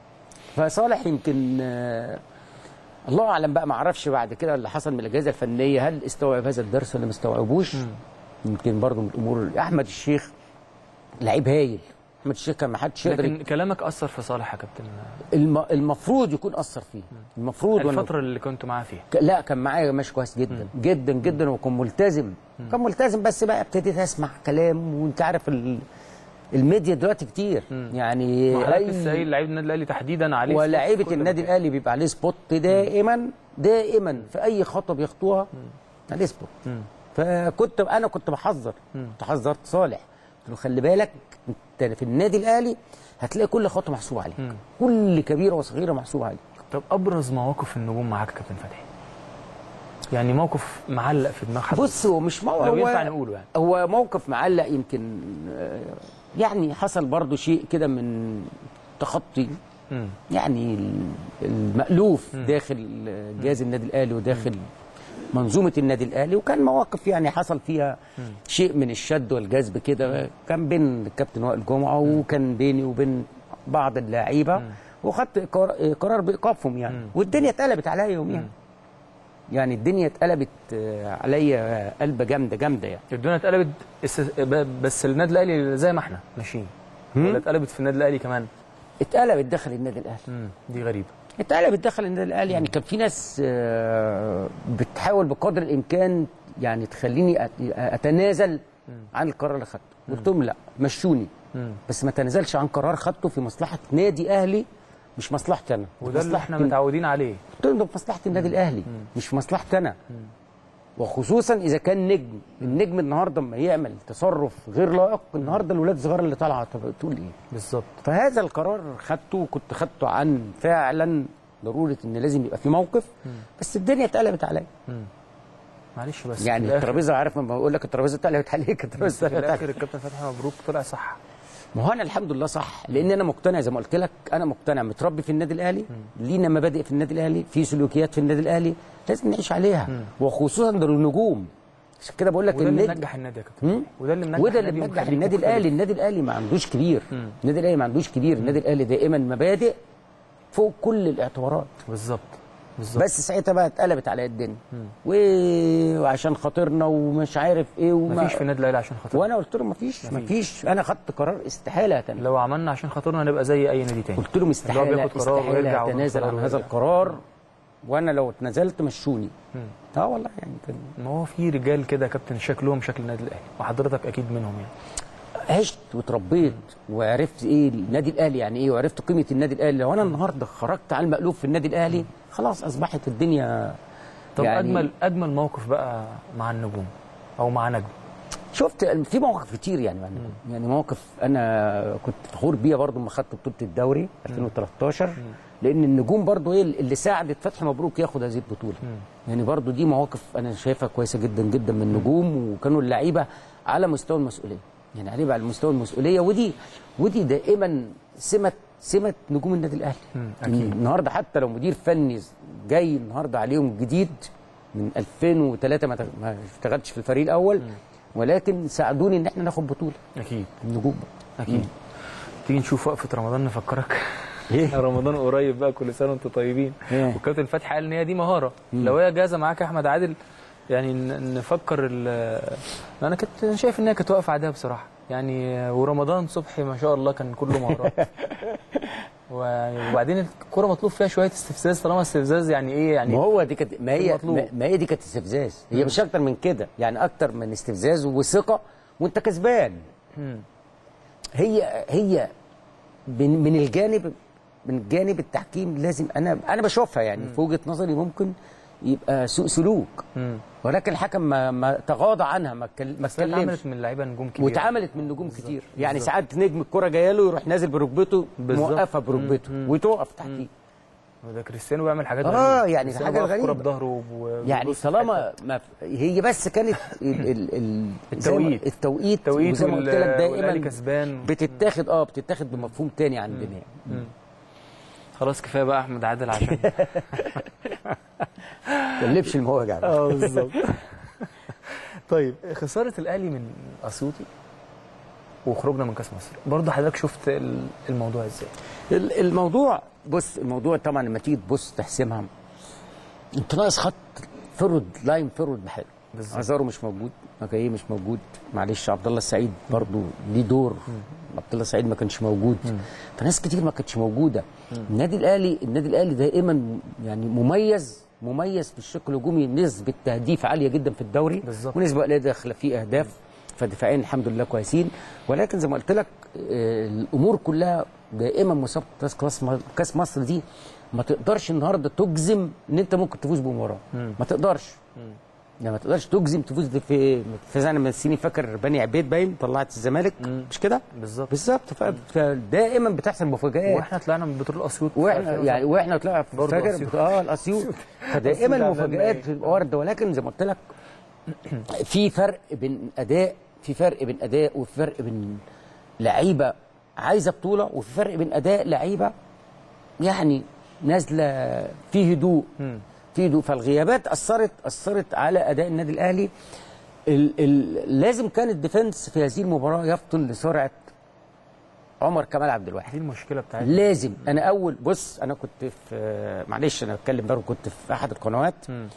فصالح يمكن آه، الله اعلم بقى ما اعرفش بعد كده اللي حصل من الاجهزه الفنيه هل استوعب هذا الدرس ولا ما استوعبوش يمكن برضه من الامور احمد الشيخ لعيب هايل احمد الشيخ كان ما حدش يقدر لكن كلامك اثر في صالح يا كابتن الم... المفروض يكون اثر فيه المفروض وأنا- الفتره اللي كنت معاه فيها ك- لا كان معايا ماشي كويس جدا جدا جدا وكان ملتزم كان ملتزم بس بقى ابتديت اسمع كلام وانت عارف ال... الميديا دلوقتي كتير يعني ما حضرتك أي- لسه قايل لعيب النادي الاهلي تحديدا عليه ولاعيبه كل النادي مكان. الاهلي بيبقى عليه سبوت دائما دائما في اي خطوه بيخطوها عليه سبوت فكنت انا كنت بحذر كنت حذرت صالح قلت له خلي بالك انت في النادي الاهلي هتلاقي كل خطوه محسوبه عليك كل كبيره وصغيره محسوبه عليك طب ابرز مواقف النجوم معاك يا كابتن فتحي يعني موقف معلق في دماغ حد بص هو مش موقف لو ينفع نقوله يعني هو موقف معلق يمكن آه، يعني حصل برضو شيء كده من تخطي مم. يعني ال- المألوف داخل جهاز النادي الاهلي وداخل منظومه النادي الاهلي وكان مواقف يعني حصل فيها شيء من الشد والجذب كده كان بين الكابتن وائل جمعه وكان بيني وبين بعض اللاعيبه وخدت قرار- قرار بايقافهم يعني والدنيا اتقلبت عليا يوميها يعني الدنيا اتقلبت آه، عليا قلبه جامده جامده يعني الدنيا اتقلبت اس- ب- بس النادي الاهلي زي ما احنا ماشيين ولا اتقلبت في النادي الاهلي كمان اتقلبت داخل النادي الاهلي مم. دي غريبه اتقلبت داخل النادي الاهلي يعني كان في ناس آه، بتحاول بقدر الامكان يعني تخليني أت- اتنازل عن القرار اللي خدته قلت لهم لا مشوني مم. بس ما تنازلش عن قرار خدته في مصلحه نادي اهلي مش مصلحتي انا وده اللي مصلحة احنا الن- متعودين عليه قلت لهم ده في مصلحه النادي الاهلي مش في مصلحتي انا وخصوصا اذا كان نجم النجم النهارده لما يعمل تصرف غير لائق النهارده الولاد الصغيره اللي طالعه طب تقول ايه بالظبط فهذا القرار خدته وكنت خدته عن فعلا ضروره ان لازم يبقى في موقف بس الدنيا اتقلبت عليا معلش بس يعني في الآخر- الترابيزه عارف لما بقول لك الترابيزه اتقلبت عليك بس الترابيزه في اتقلبت الاخر عليك الكابتن فتحي مبروك طلع صح ما هو انا الحمد لله صح لان انا مقتنع زي ما قلت لك انا مقتنع متربي في النادي الاهلي لينا مبادئ في النادي الاهلي في سلوكيات في النادي الاهلي لازم نعيش عليها وخصوصا دول النجوم عشان كده بقول لك وده اللي النجم منجح النادي يا مم؟ كابتن وده اللي منجح وده اللي النادي منجح ومخليك النادي مختلف. الاهلي النادي الاهلي ما عندوش كبير النادي الاهلي ما عندوش كبير النادي الاهلي دائما مبادئ فوق كل الاعتبارات بالظبط بالظبط بس ساعتها بقى اتقلبت على الدنيا و- وعشان خاطرنا ومش عارف ايه وما مفيش في النادي الاهلي عشان خاطرنا وانا قلت لهم مفيش مفيش انا خدت قرار استحاله اتنازل لو عملنا عشان خاطرنا هنبقى زي اي نادي تاني قلت لهم اللي هو استحاله بياخد قرار استحاله ويرجع وياخد اتنازل قرار عن هذا ويرجع. القرار وانا لو اتنازلت مشوني اه والله يعني كان ما هو في رجال كده يا كابتن شكلهم شكل النادي الاهلي وحضرتك اكيد منهم يعني عشت وتربيت وعرفت ايه النادي الاهلي يعني ايه وعرفت قيمه النادي الاهلي لو انا النهارده خرجت على المألوف في النادي الاهلي خلاص اصبحت الدنيا طب يعني اجمل اجمل موقف بقى مع النجوم او مع نجم شفت في مواقف كتير يعني مع النجوم. يعني مواقف انا كنت فخور بيها برضو لما خدت بطوله الدوري 2013 لان النجوم برضو ايه اللي ساعدت فتحي مبروك ياخد هذه البطوله يعني برضو دي مواقف انا شايفها كويسه جدا جدا من النجوم وكانوا اللعيبه على مستوى المسؤوليه يعني لعيبه على مستوى المسؤوليه ودي ودي دائما سمه سمه نجوم النادي الاهلي أكيد. النهارده حتى لو مدير فني جاي النهارده عليهم جديد من 2003 ما ما اشتغلتش في الفريق الاول ولكن ساعدوني ان احنا ناخد بطوله اكيد النجوم اكيد تيجي نشوف وقفه رمضان نفكرك ايه رمضان قريب بقى كل سنه وانتم طيبين إيه. والكابتن فتحي قال ان هي دي مهاره لو هي جاهزه معاك يا احمد عادل يعني ن- نفكر ال- انا كنت شايف ان هي كانت واقفه عاديه بصراحه يعني ورمضان صبحي ما شاء الله كان كله مهارات و- وبعدين الكوره مطلوب فيها شويه استفزاز طالما استفزاز يعني ايه ما يعني هو دي كانت ما هي المطلوب. ما- ما هي دي كانت استفزاز هي مش اكتر من كده يعني اكتر من استفزاز وثقه وانت كسبان مم. هي هي من من الجانب من جانب التحكيم لازم انا انا بشوفها يعني في وجهه نظري ممكن يبقى سوء سلوك مم. ولكن الحكم ما, ما تغاضى عنها ما اتكل- ما اتكلمش اتعملت من لعيبه نجوم كبيره واتعملت من نجوم كتير يعني ساعات نجم الكرة جايه له يروح نازل بركبته بالظبط. موقفها بركبته وتقف تحتيه ده كريستيانو بيعمل حاجات آه، غريبة. يعني كريستيانو حاجة بيقف غريبة. كرة بظهره و- يعني وبيبص في طالما ما هي بس كانت ال ال ال زي ما- التوقيت. التوقيت التوقيت وزي ما قلت لك وال- والأهلي دايما كسبان بتتاخد اه بتتاخد بمفهوم تاني عندنا يعني خلاص كفايه بقى احمد عادل عشان ما تقلبش المواجع بقى. اه بالظبط طيب خساره الاهلي من اسيوطي وخروجنا من كاس مصر برضه حضرتك شفت ال- الموضوع ازاي ال- الموضوع بص الموضوع طبعا لما تيجي تبص تحسمها انت ناقص خط فرود لاين فرود بحاله بالظبط. ازارو مش موجود مكايي مش موجود معلش عبد الله السعيد برضو ليه دور عبد الله السعيد ما كانش موجود فناس كتير ما كانتش موجوده النادي الاهلي النادي الاهلي دائما يعني مميز مميز في الشق الهجومي نسبه تهديف عاليه جدا في الدوري بالظبط. ونسبه قليله داخله فيه اهداف فدفاعيا الحمد لله كويسين ولكن زي ما قلت لك آه، الامور كلها دائما مسابقه كاس كاس م- كاس مصر دي ما تقدرش النهارده تجزم ان انت ممكن تفوز بمباراه ما تقدرش يعني ما تقدرش تجزم تفوز في في سنه من السنين فاكر بني عبيد باين طلعت الزمالك مش كده؟ بالظبط بالظبط ف- فدائما بتحصل مفاجآت واحنا طلعنا من بطوله اسيوط في واحنا 2007. يعني واحنا طلعنا في- برضه فاكر أسيوط. اه الاسيوط فدائما أسيوط المفاجآت عملنا بتبقى وارده ولكن زي ما قلت لك في فرق بين اداء في فرق بين اداء وفي فرق بين لعيبه عايزه بطوله وفي فرق بين اداء لعيبه يعني نازله في هدوء في هدوء فالغيابات اثرت اثرت على اداء النادي الاهلي ال ال لازم كان الديفنس في هذه المباراه يفطن لسرعه عمر كمال عبد الواحد دي المشكله بتاعتنا لازم انا اول بص انا كنت في معلش انا بتكلم برضه كنت في احد القنوات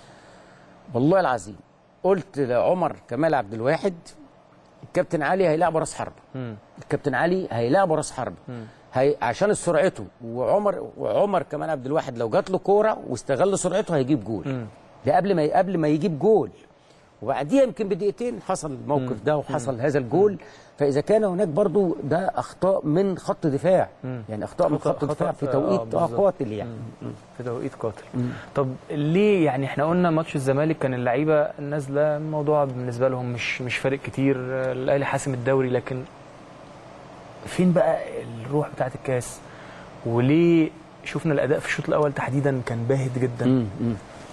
والله العظيم قلت لعمر كمال عبد الواحد الكابتن علي هيلعب راس حربه الكابتن علي هيلعب راس حربه هي عشان سرعته وعمر وعمر كمال عبد الواحد لو جات له كوره واستغل سرعته هيجيب جول ده قبل ما قبل ما يجيب جول وبعديها يمكن بدقيقتين حصل الموقف ده وحصل هذا الجول فاذا كان هناك برضو ده اخطاء من خط دفاع يعني اخطاء من خطأ- خط دفاع في خطأ، آه، توقيت آه بالظبط. قاتل يعني في توقيت قاتل طب ليه يعني احنا قلنا ماتش الزمالك كان اللعيبه نازله الموضوع بالنسبه لهم مش مش فارق كتير الاهلي حاسم الدوري لكن فين بقى الروح بتاعه الكاس وليه شفنا الاداء في الشوط الاول تحديدا كان باهت جدا مم. مم.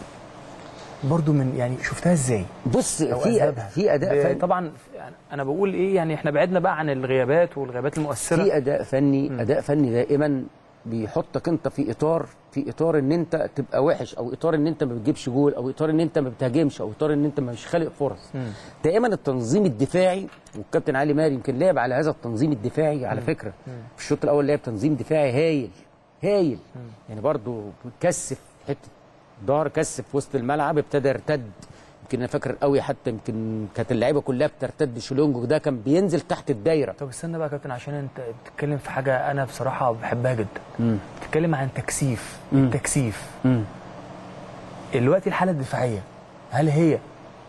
برضو من يعني شفتها ازاي بص أو في أسبابها؟ في اداء ب- فني طبعا يعني انا بقول ايه يعني احنا بعدنا بقى عن الغيابات والغيابات المؤثره في اداء فني اداء فني دائما بيحطك انت في اطار في اطار ان انت تبقى وحش او اطار ان انت ما بتجيبش جول او اطار ان انت ما بتهاجمش او اطار ان انت مش خالق فرص دائما التنظيم الدفاعي والكابتن علي ماهر يمكن لعب على هذا التنظيم الدفاعي على فكره في الشوط الاول لعب تنظيم دفاعي هايل هايل يعني برضو كثف حته ظهر كثف في وسط الملعب ابتدى يرتد يمكن انا فاكر قوي حتى يمكن كانت اللعيبه كلها بترتد شلونجو ده كان بينزل تحت الدايره طب استنى بقى يا كابتن عشان انت بتتكلم في حاجه انا بصراحه بحبها جدا بتتكلم عن تكثيف مم. تكثيف مم. دلوقتي الحاله الدفاعيه هل هي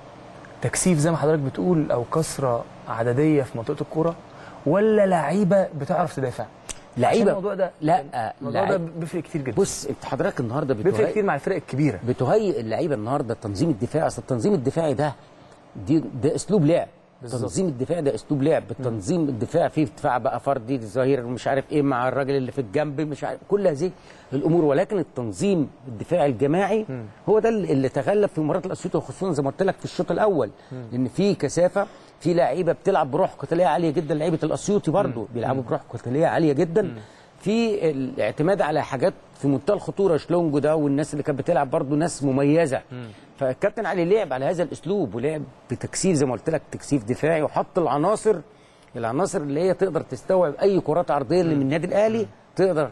تكثيف زي ما حضرتك بتقول او كثره عدديه في منطقه الكوره ولا لعيبه بتعرف تدافع عشان لعيبه الموضوع ده لا الموضوع ده لعيب- بيفرق كتير جدا بص انت حضرتك النهارده بيفرق بتهيئ كتير مع الفرق الكبيره بتهيئ اللعيبه النهارده التنظيم الدفاعي اصل التنظيم الدفاعي ده دي ده اسلوب لعب بالظبط. تنظيم الدفاع ده اسلوب لعب التنظيم الدفاع فيه دفاع بقى فردي ظهير مش عارف ايه مع الراجل اللي في الجنب مش عارف كل هذه الامور ولكن التنظيم الدفاعي الجماعي هو ده اللي اللي تغلب في مباراه الاسيوط وخصوصا زي ما قلت لك في الشوط الاول لان في كثافه في لعيبه بتلعب بروح قتاليه عاليه جدا لعيبه الاسيوطي برضه بيلعبوا بروح قتاليه عاليه جدا في الاعتماد على حاجات في منتهى الخطوره شلونجو ده والناس اللي كانت بتلعب برضه ناس مميزه فالكابتن علي لعب على هذا الاسلوب ولعب بتكثيف زي ما قلت لك تكثيف دفاعي وحط العناصر العناصر اللي هي تقدر تستوعب اي كرات عرضيه اللي من النادي الاهلي تقدر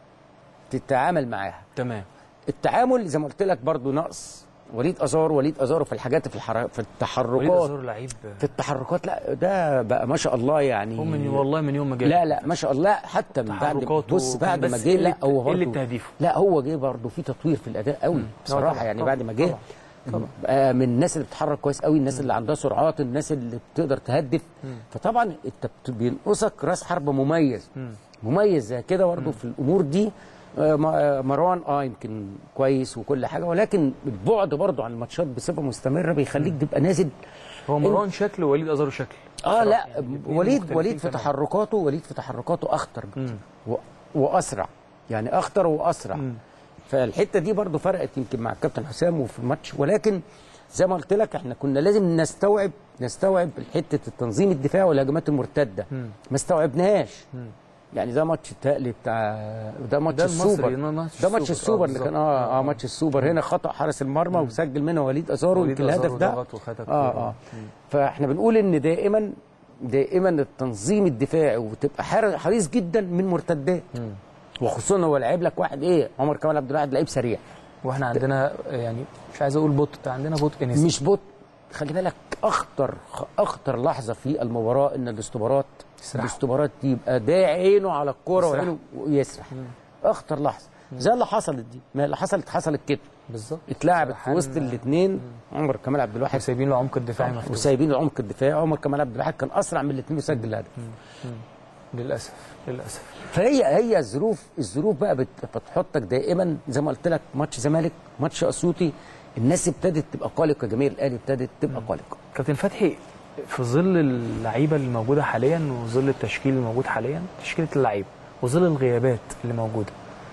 تتعامل معاها تمام التعامل زي ما قلت لك برضه نقص وليد ازار وليد ازار في الحاجات في الحر... في وليد التحركات ازار لعيب في التحركات لا ده بقى ما شاء الله يعني هو من والله من يوم ما جه لا لا ما شاء الله حتى من بعد تحركاته بص بعد بس ما جه لا قلة- هو قلة برضه تهديفه. لا هو جه برضه في تطوير في الاداء قوي بصراحه طبعاً، يعني طبعاً، بعد ما جه طبعاً. بقى من الناس اللي بتتحرك كويس قوي الناس اللي عندها سرعات الناس اللي بتقدر تهدف فطبعا انت بت- بينقصك راس حربه مميز مميز زي كده برضه في الامور دي آه، م- آه، مروان اه يمكن كويس وكل حاجه ولكن البعد برضه عن الماتشات بصفه مستمره بيخليك تبقى نازل هو مروان شكل ووليد ازارو شكل اه بصراحة لا يعني الاتنين وليد مختلفين وليد في تماماً. تحركاته وليد في تحركاته اخطر و... واسرع يعني اخطر واسرع فالحته دي برضو فرقت يمكن مع الكابتن حسام وفي الماتش ولكن زي ما قلت لك احنا كنا لازم نستوعب نستوعب حته التنظيم الدفاعي والهجمات المرتده ما استوعبناش يعني ده ماتش التقلي بتاع ده ماتش ده المصري، السوبر ده ماتش ده ماتش السوبر، السوبر آه، اللي كان بالظبط. اه اه ماتش السوبر هنا خطا حارس المرمى وسجل منه وليد ازارو وليد يمكن الهدف أزارو ده ضغط وخدها اه كتير. اه فاحنا بنقول ان دائما دائما التنظيم الدفاعي وتبقى حار- حريص جدا من مرتدات وخصوصا هو لعيب لك واحد ايه عمر كمال عبد الواحد لعيب سريع واحنا عندنا يعني مش عايز اقول بطء عندنا بطء نسبي مش بط خلي بالك اخطر اخطر لحظه في المباراه ان الاستبارات يسرح. الاستبارات يبقى ده عينه على الكوره يسرح. وعينه ويسرح اخطر لحظه زي اللي حصلت دي ما اللي حصلت حصلت كده بالظبط اتلعبت في سرحان، وسط الاثنين عمر كمال عبد الواحد وسايبين له عمق الدفاعي مفتوح وسايبين العمق الدفاعي عمر كمال عبد الواحد كان اسرع من الاثنين وسجل الهدف للاسف للاسف فهي هي الظروف الظروف بقى بت- بتحطك دائما زي ما قلت لك ماتش زمالك ماتش اسيوطي الناس ابتدت تبقى قلقه جماهير الاهلي ابتدت تبقى قلقه كابتن فتحي في ظل اللعيبه اللي موجوده حاليا وظل التشكيل الموجود حاليا تشكيله اللعيبه وظل الغيابات اللي موجوده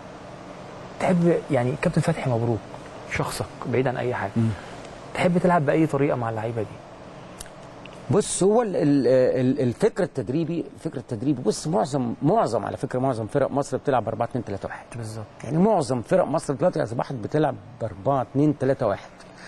تحب يعني كابتن فتحي مبروك شخصك بعيد عن اي حاجه تحب تلعب باي طريقه مع اللعيبه دي بص هو ال- ال- ال- الفكر التدريبي الفكر التدريبي بص معظم معظم على فكره معظم فرق مصر بتلعب ب 4 2 3 1 بالظبط يعني معظم فرق مصر دلوقتي اصبحت بتلعب ب 4 2 3 1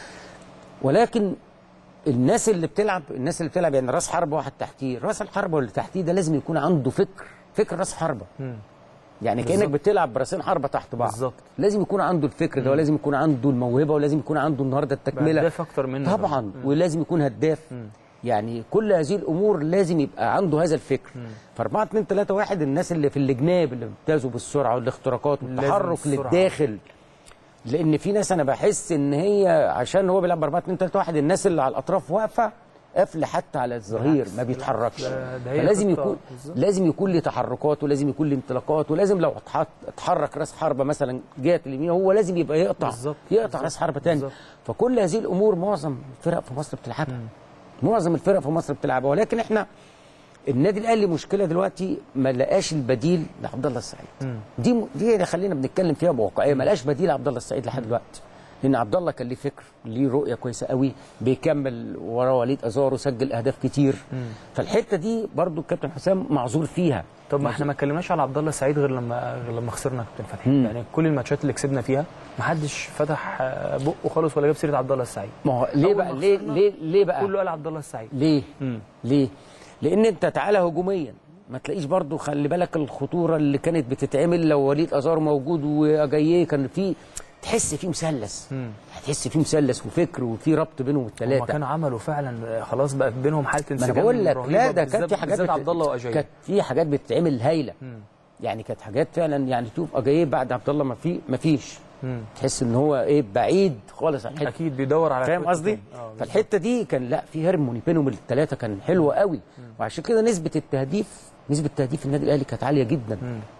ولكن الناس اللي بتلعب الناس اللي بتلعب يعني راس حربه واحد تحتيه راس الحربه اللي تحتيه ده لازم يكون عنده فكر فكر راس حربه يعني كانك بالظبط. بتلعب براسين حربه تحت بعض بالظبط. لازم يكون عنده الفكر ده ولازم يكون عنده الموهبه ولازم يكون عنده النهارده التكمله هداف اكتر منه طبعا ولازم يكون هداف يعني كل هذه الامور لازم يبقى عنده هذا الفكر ف 4 2 3 1 الناس اللي في الجناب اللي بيمتازوا بالسرعه والاختراقات والتحرك السرعة. للداخل لان في ناس انا بحس ان هي عشان هو بيلعب 4 2 3 1 الناس اللي على الاطراف واقفه قافله حتى على الظهير بالعكس، ما بيتحركش ده- ده هي فلازم خطة يكون بالظبط. لازم يكون ليه تحركات ولازم يكون ليه انطلاقات ولازم لو اتحط اتحرك راس حربه مثلا جهه اليمين هو لازم يبقى يقطع بالظبط، يقطع بالظبط، راس حربه تاني بالظبط. فكل هذه الامور معظم الفرق في مصر بتلعبها معظم الفرق في مصر بتلعبها ولكن احنا النادي الاهلي مشكله دلوقتي ما لقاش البديل لعبد الله السعيد دي م- دي اللي خلينا بنتكلم فيها بواقعيه ما لقاش بديل عبد الله السعيد لحد دلوقتي لان عبد الله كان ليه فكر ليه رؤيه كويسه قوي بيكمل وراه وليد ازارو سجل اهداف كتير فالحته دي برضو الكابتن حسام معذور فيها طب ما احنا ما اتكلمناش على عبد الله السعيد غير لما غير لما خسرنا كابتن فتحي يعني كل الماتشات اللي كسبنا فيها ما حدش فتح آه، بقه خالص ولا جاب سيره عبد الله السعيد ما هو ليه أول بقى ما ليه خسرنا ليه ليه بقى كله قال عبد الله السعيد ليه؟ مم. ليه؟ لان انت تعالى هجوميا ما تلاقيش برضو خلي بالك الخطوره اللي كانت بتتعمل لو وليد ازار موجود وجايه كان في تحس في مثلث هتحس في مثلث وفكر وفي ربط بينهم هما الثلاثه كانوا عملوا فعلا آه، خلاص بقى بينهم حاله ما انا انسجام بقول لك رهيبة لا ده بالذات- كانت في حاجات بالذات بت- عبد الله واجاي كانت في حاجات بتتعمل هايله يعني كانت حاجات فعلا يعني شوف اجايب بعد عبد الله ما في ما فيش تحس ان هو ايه بعيد خالص عن الحته اكيد بيدور على فاهم كويس قصدي؟ تاني. آه، بالظبط. فالحته دي كان لا في هرموني بينهم الثلاثه كان حلوه قوي وعشان كده نسبه التهديف نسبه تهديف النادي الاهلي كانت عاليه جدا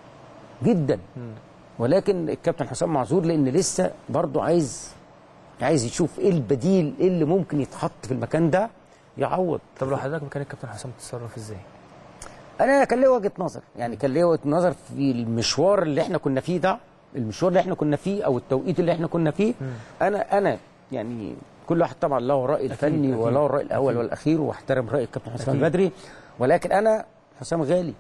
جدا ولكن الكابتن حسام معذور لان لسه برضه عايز عايز يشوف ايه البديل ايه اللي ممكن يتحط في المكان ده يعوض طب لو حضرتك مكان الكابتن حسام تتصرف ازاي؟ انا كان ليا وجهه نظر يعني كان ليا وجهه نظر في المشوار اللي احنا كنا فيه ده المشوار اللي احنا كنا فيه او التوقيت اللي احنا كنا فيه انا انا يعني كل واحد طبعا له الراي الفني أكيد. وله الراي الاول والاخير واحترم راي الكابتن حسام البدري ولكن انا حسام غالي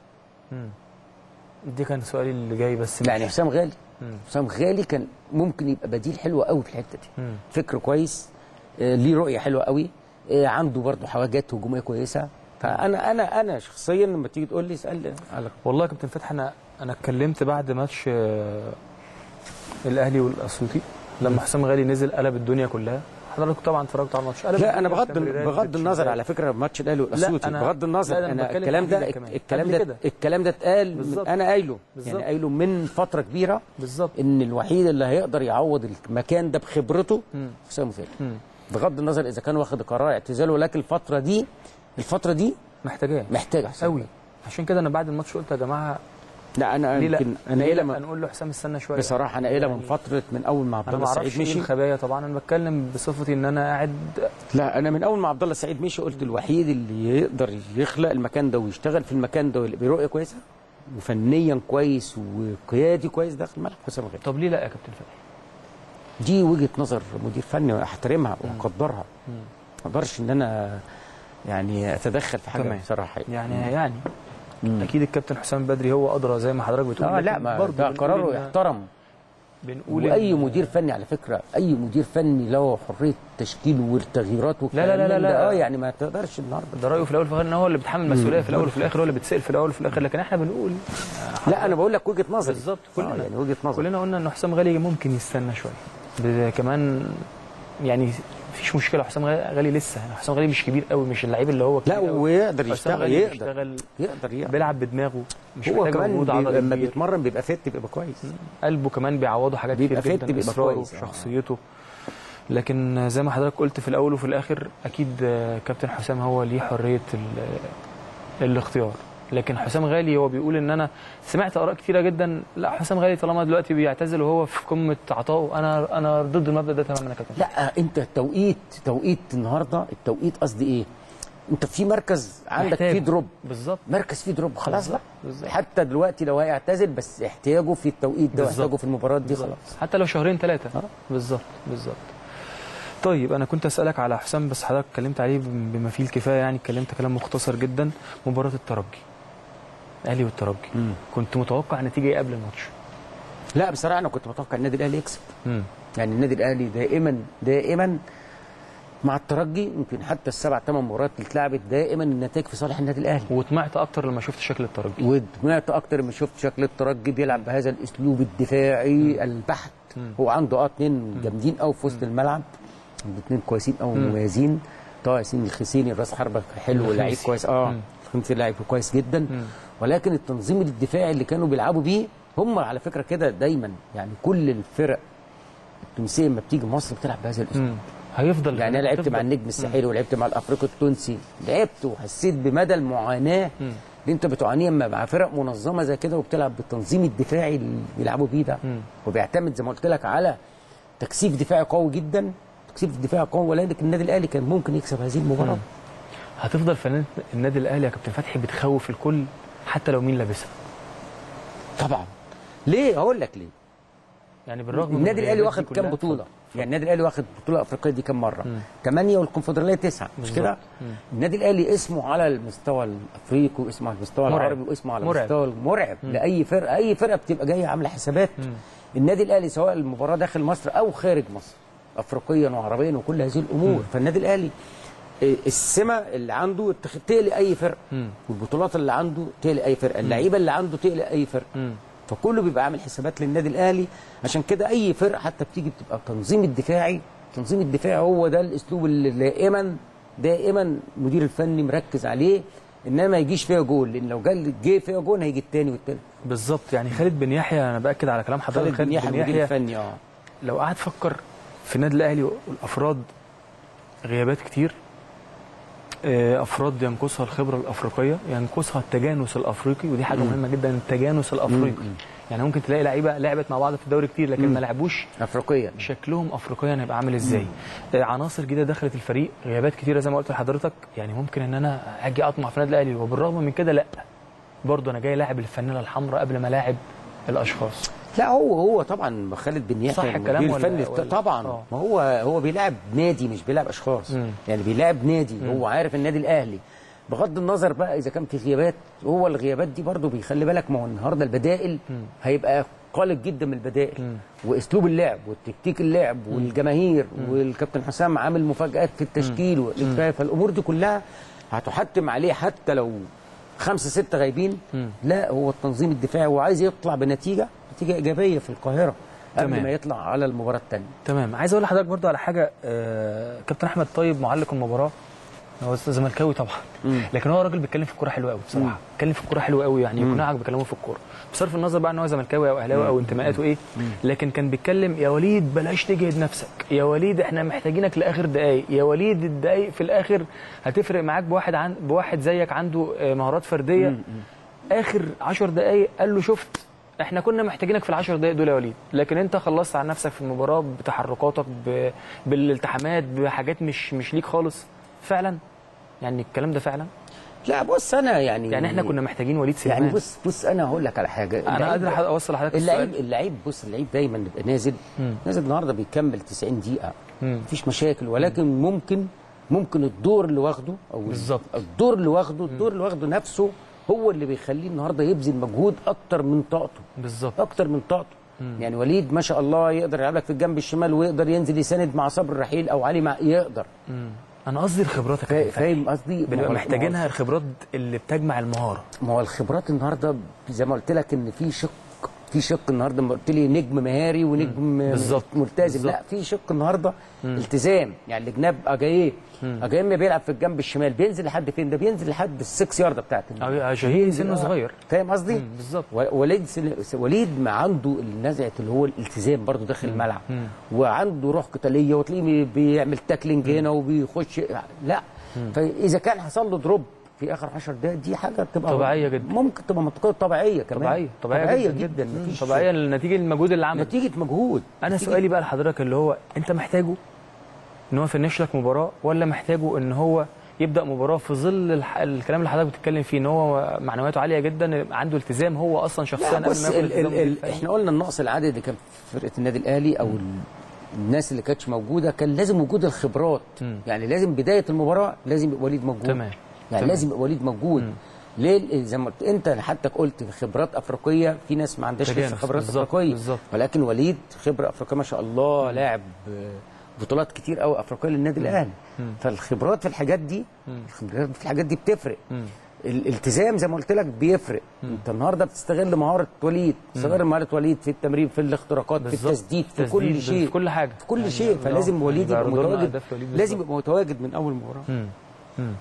دي كان سؤالي اللي جاي بس يعني مش- حسام غالي حسام غالي كان ممكن يبقى بديل حلو قوي في الحته دي فكر كويس آه، ليه رؤيه حلوه قوي آه، عنده برضه حواجات هجوميه كويسه فانا انا انا شخصيا لما تيجي تقول لي اسال على والله يا كابتن فتحي انا انا اتكلمت بعد ماتش آه، الاهلي والاسيوطي لما حسام غالي نزل قلب الدنيا كلها حضرتك طبعا اتفرجت على الماتش قلب لا انا الدنيا بغض تمريرات، بغض النظر تشويتات. على فكره ماتش الاهلي والاسيوطي أنا- بغض النظر لا، ده أنا انا بتكلم الكلام ده تحديداً كمان. الكلام قبل ده كده. الكلام ده اتقال من- بالظبط. انا قايله بالظبط. يعني قايله من فتره كبيره بالظبط ان الوحيد اللي هيقدر يعوض المكان ده بخبرته حسام غالي بغض النظر اذا كان واخد قرار اعتزال ولكن الفتره دي الفتره دي محتاجاه محتاجه حسام قوي غالي. عشان كده انا بعد الماتش قلت يا جماعه لا انا ليه لا يمكن انا ليه قايلها لا من- نقول له حسام استنى شويه بصراحه انا قايلها من يعني فتره من اول ما عبد انا الله ما السعيد اعرفش ايه مشي الخبايا طبعا انا بتكلم بصفتي ان انا قاعد لا انا من اول ما عبد الله السعيد مشي قلت الوحيد اللي يقدر يخلق المكان ده ويشتغل في المكان ده ويبقى برؤيه كويسه وفنيا كويس وقيادي كويس داخل الملعب حسام غالي طب ليه لا يا كابتن فتحي دي وجهه نظر مدير فني احترمها واقدرها مم. ما اقدرش ان انا يعني اتدخل في حاجه تمام. بصراحه يعني يعني اكيد الكابتن حسام بدري هو ادرى زي ما حضرتك بتقول اه لا لكن ما برضه ده بنقول قراره إن- يحترم بنقول واي إن- مدير فني على فكره اي مدير فني له حريه تشكيل والتغييرات لا لا لا والكلام لا ده. لا. اه يعني ما تقدرش النهارده ده رايه في الاول وفي الاخر ان هو اللي بيتحمل المسؤوليه في الاول وفي الاخر هو اللي بيتسال في الاول وفي الاخر لكن احنا بنقول لا انا بقول لك وجهه نظري بالظبط آه كلنا يعني وجهه نظري كلنا قلنا ان حسام غالي ممكن يستنى شويه ب- كمان يعني مفيش مشكله حسام غالي غالي لسه يعني حسام غالي مش كبير قوي مش اللعيب اللي هو كبير لا قوي. ويقدر حسام يشتغل غالي يقدر بيشتغل يقدر يقدر بيلعب بدماغه مش هو محتاج كمان مجهود بي- عضلي لما كبير. بيتمرن بيبقى فت بيبقى كويس قلبه كمان بيعوضه حاجات بيبقى كتير فت جدا بيبقى إصراره كويس، آه. وشخصيته لكن زي ما حضرتك قلت في الاول وفي الاخر اكيد آه، كابتن حسام هو ليه حريه ال- الاختيار لكن حسام غالي هو بيقول ان انا سمعت اراء كتيره جدا لا حسام غالي طالما دلوقتي بيعتزل وهو في قمه عطائه انا انا ضد المبدا ده تماما يا كابتن لا انت التوقيت توقيت النهارده التوقيت قصدي ايه انت في مركز عندك محتاج. فيه دروب بالظبط مركز فيه دروب خلاص بقى بالظبط. حتى دلوقتي لو هيعتزل بس احتياجه في التوقيت ده بالظبط. واحتاجه في المباراه دي بالظبط. خلاص حتى لو شهرين ثلاثه آه. بالظبط بالظبط طيب انا كنت اسالك على حسام بس حضرتك اتكلمت عليه بما فيه الكفايه يعني اتكلمت كلام مختصر جدا مباراه الترجي الاهلي والترجي مم. كنت متوقع نتيجه ايه قبل الماتش لا بصراحه انا كنت متوقع النادي الاهلي يكسب امم يعني النادي الاهلي دائما دائما مع الترجي يمكن حتى السبع ثمان مباريات اللي اتلعبت دائما النتائج في صالح النادي الاهلي وطمعت اكتر لما شفت شكل الترجي وسمعت اكتر من شفت شكل الترجي بيلعب بهذا الاسلوب الدفاعي البحت مم. هو عنده اه اثنين جامدين قوي في وسط الملعب عنده اثنين كويسين قوي مم. مميزين طه ياسين الخسيني الراس حربه حلو الخميسي. لعيب كويس اه مم. الخميسي لعيب كويس جدا مم. ولكن التنظيم الدفاعي اللي كانوا بيلعبوا بيه هم على فكره كده دايما يعني كل الفرق التونسيه لما بتيجي مصر بتلعب بهذا الاسلوب امم هيفضل يعني انا لعبت هتفضل. مع النجم الساحلي ولعبت مع الافريقي التونسي لعبت وحسيت بمدى المعاناه مم. اللي انت بتعانيها لما مع فرق منظمه زي كده وبتلعب بالتنظيم الدفاعي اللي بيلعبوا بيه ده مم. وبيعتمد زي ما قلت لك على تكثيف دفاعي قوي جدا تكثيف دفاعي قوي ولكن النادي الاهلي كان ممكن يكسب هذه المباراه مم. هتفضل فنانة النادي الاهلي يا كابتن فتحي بتخوف الكل حتى لو مين لابسها طبعا ليه هقول لك ليه يعني بالرغم من النادي الاهلي الغيابات واخد دي كام كلها، بطوله يعني النادي الاهلي واخد بطوله افريقيه دي كام مره مم. ثمانيه والكونفدراليه تسعه مش بالظبط. كده مم. النادي الاهلي اسمه على المستوى الافريقي واسمه على المستوى مرعب. العربي واسمه على مرعب. المستوى المرعب لاي فرقه اي فرقه بتبقى جايه عامله حسابات مم. النادي الاهلي سواء المباراه داخل مصر او خارج مصر افريقيا وعربيا وكل هذه الامور مم. فالنادي الاهلي إيه، السمه اللي عنده تخ- تقلق اي فرقه مم. والبطولات اللي عنده تقلق اي فرقه اللعيبه اللي عنده تقلق اي فرقه مم. فكله بيبقى عامل حسابات للنادي الاهلي عشان كده اي فرقه حتى بتيجي بتبقى التنظيم الدفاعي التنظيم الدفاعي هو ده الاسلوب اللي دائما دائما المدير الفني مركز عليه انما ما يجيش فيها جول لان لو جال جه فيها جول هيجي الثاني والثالث بالظبط يعني خالد بن يحيى انا باكد على كلام حضرتك خالد بن يحيى المدير الفني اه لو قعد فكر في النادي الاهلي والافراد غيابات كتير آه، افراد ينقصها الخبره الافريقيه ينقصها التجانس الافريقي ودي حاجه مم. مهمه جدا التجانس الافريقي مم. يعني ممكن تلاقي لعيبه لعبت مع بعض في الدوري كتير لكن مم. ما لعبوش افريقيا شكلهم افريقيا هيبقى عامل ازاي آه، عناصر جديده دخلت الفريق غيابات كتيره زي ما قلت لحضرتك يعني ممكن ان انا اجي اطمع في النادي الاهلي وبالرغم من كده لا برضه انا جاي لاعب الفانيله الحمراء قبل ما لاعب الاشخاص لا هو هو طبعا خالد بن يحيى صح الكلام المدير ولا- الفني ولا- طبعا آه. ما هو هو بيلعب نادي مش بيلعب اشخاص مم. يعني بيلعب نادي هو عارف النادي الاهلي بغض النظر بقى اذا كان في غيابات هو الغيابات دي برضو بيخلي بالك ما هو النهارده البدائل مم. هيبقى قالب جدا من البدائل مم. واسلوب اللعب والتكتيك اللعب والجماهير والكابتن حسام عامل مفاجات في التشكيل والإدفاع، فالامور دي كلها هتحتم عليه حتى لو خمسه سته غايبين مم. لا هو التنظيم الدفاعي وعايز يطلع بنتيجه نتيجه ايجابيه في القاهره قبل تمام. ما يطلع على المباراه الثانيه تمام عايز اقول لحضرتك برضو على حاجه آه كابتن احمد طيب معلق المباراه هو زملكاوي طبعا مم. لكن هو راجل بيتكلم في الكوره حلو قوي بصراحه بيتكلم في الكوره حلو قوي يعني يقنعك بكلامه في الكوره بصرف النظر بقى ان هو زملكاوي او اهلاوي او انتماءاته ايه لكن كان بيتكلم يا وليد بلاش تجهد نفسك يا وليد احنا محتاجينك لاخر دقائق يا وليد الدقائق في الاخر هتفرق معاك بواحد عن بواحد زيك عنده آه، مهارات فرديه اخر 10 دقائق قال له شفت احنا كنا محتاجينك في العشر دقائق دول يا وليد لكن انت خلصت عن نفسك في المباراه بتحركاتك ب... بالالتحامات بحاجات مش مش ليك خالص فعلا يعني الكلام ده فعلا لا بص انا يعني يعني احنا كنا محتاجين وليد سليمان يعني بص بص انا هقول لك على حاجه انا اللعيب- قادر اوصل لحضرتك اللعيب السؤال اللعيب بص اللعيب دايما بيبقى نازل مم. نازل النهارده بيكمل 90 دقيقه مم. مفيش مشاكل ولكن ممكن ممكن الدور اللي واخده او بالظبط. الدور اللي واخده الدور اللي واخده نفسه هو اللي بيخليه النهارده يبذل مجهود اكتر من طاقته بالظبط اكتر من طاقته يعني وليد ما شاء الله يقدر يلعب لك في الجنب الشمال ويقدر ينزل يساند مع صبر الرحيل او علي مع يقدر مم. انا قصدي الخبرات يا فا- كابتن فتحي. فاهم قصدي ما هو- بنبقى ما هو- محتاجينها الخبرات اللي بتجمع المهاره ما هو الخبرات النهارده زي ما قلت لك ان في شق في شق النهارده ما قلت لي نجم مهاري ونجم بالظبط. ملتزم بالظبط. لا في شق النهارده التزام يعني الجناب اجايه اجايه ما بيلعب في الجنب الشمال بينزل لحد فين ده بينزل لحد السكس يارده بتاعت أه، شهيد سنه صغير. فاهم قصدي مم، بالظبط. و- وليد سل- وليد ما عنده النزعه اللي هو الالتزام برضه داخل الملعب وعنده روح قتاليه وتلاقيه بي- بيعمل تاكلينج هنا وبيخش لا فاذا كان حصل له دروب في اخر 10 دقائق دي حاجه بتبقى طبيعية جدا. ممكن تبقى منطقيه طبيعيه كمان طبيعيه طبيعيه, طبيعيه جدا, جدا جدا. مفيش- طبيعيه نتيجه المجهود اللي عمله نتيجه مجهود انا نتيجة- سؤالي بقى لحضرتك اللي هو انت محتاجه ان هو يفنش لك مباراه ولا محتاجه ان هو يبدا مباراه في ظل الح... الكلام اللي حضرتك بتتكلم فيه ان هو معنوياته عاليه جدا عنده التزام هو اصلا شخصيا لا قبل بص ما ياخد ال ال التزام ال احنا قلنا النقص العددي اللي كان في فرقه النادي الاهلي او ال- الناس اللي كانتش موجوده كان لازم وجود الخبرات مم. يعني لازم بدايه المباراه لازم يبقى وليد موجود تمام. يعني تمام. لازم يبقى وليد موجود ليه زي ما قلت انت حتى قلت خبرات افريقيه في ناس ما عندهاش تجانس. لسه خبرات بالظبط، افريقيه بالظبط. ولكن وليد خبره افريقيه ما شاء الله لاعب آه، بطولات كتير قوي افريقيه للنادي الاهلي فالخبرات في الحاجات دي الخبرات في الحاجات دي بتفرق الالتزام زي ما قلت لك بيفرق انت النهارده بتستغل مهاره وليد بتستغل مهاره وليد في التمرين في الاختراقات في بالظبط. التسديد في تسديد، كل شيء في كل حاجة. في كل يعني شيء آه، فلازم وليد يعني يبقى بيعرضوا لنا متواجد أهداف لوليد لازم بالظبط. يبقى متواجد من اول مباراه مم. مم.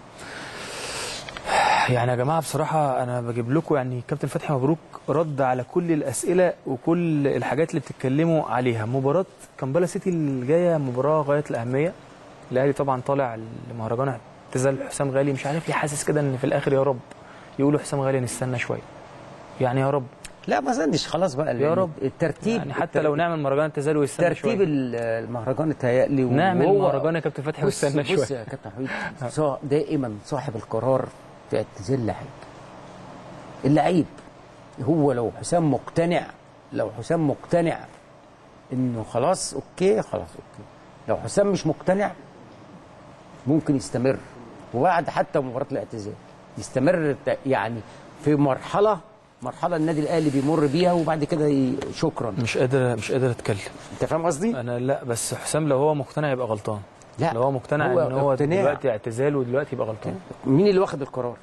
يعني يا جماعه بصراحه انا بجيب لكم يعني كابتن فتحي مبروك رد على كل الاسئله وكل الحاجات اللي بتتكلموا عليها مباراه كامبالا سيتي الجايه مباراه غايه الاهميه الاهلي طبعا طالع لمهرجان اعتزال حسام غالي مش عارف ليه حاسس كده ان في الاخر يا رب يقولوا حسام غالي نستنى شويه يعني يا رب لا ما اظنش خلاص بقى يا رب. الترتيب يعني حتى لو نعمل مهرجان اعتزال ويستنى ترتيب شويه ال- المهرجان اتهيألي نعمل وهو- مهرجان يا كابتن فتحي بص واستنى بص شويه يا كابتن حميد صا- دائما صاحب القرار في اعتزال لعيب اللعيب هو لو حسام مقتنع لو حسام مقتنع انه خلاص اوكي خلاص اوكي لو حسام مش مقتنع ممكن يستمر وبعد حتى مباراه الاعتزال يستمر ت- يعني في مرحله مرحله النادي الاهلي بيمر بيها وبعد كده ي- شكرا مش قادر مش قادر اتكلم انت فاهم قصدي؟ انا لا بس حسام لو هو مقتنع يبقى غلطان لا، لو هو مقتنع هو ان هو اقتناع. دلوقتي اعتزال ودلوقتي يبقى غلطان مين اللي واخد القرار؟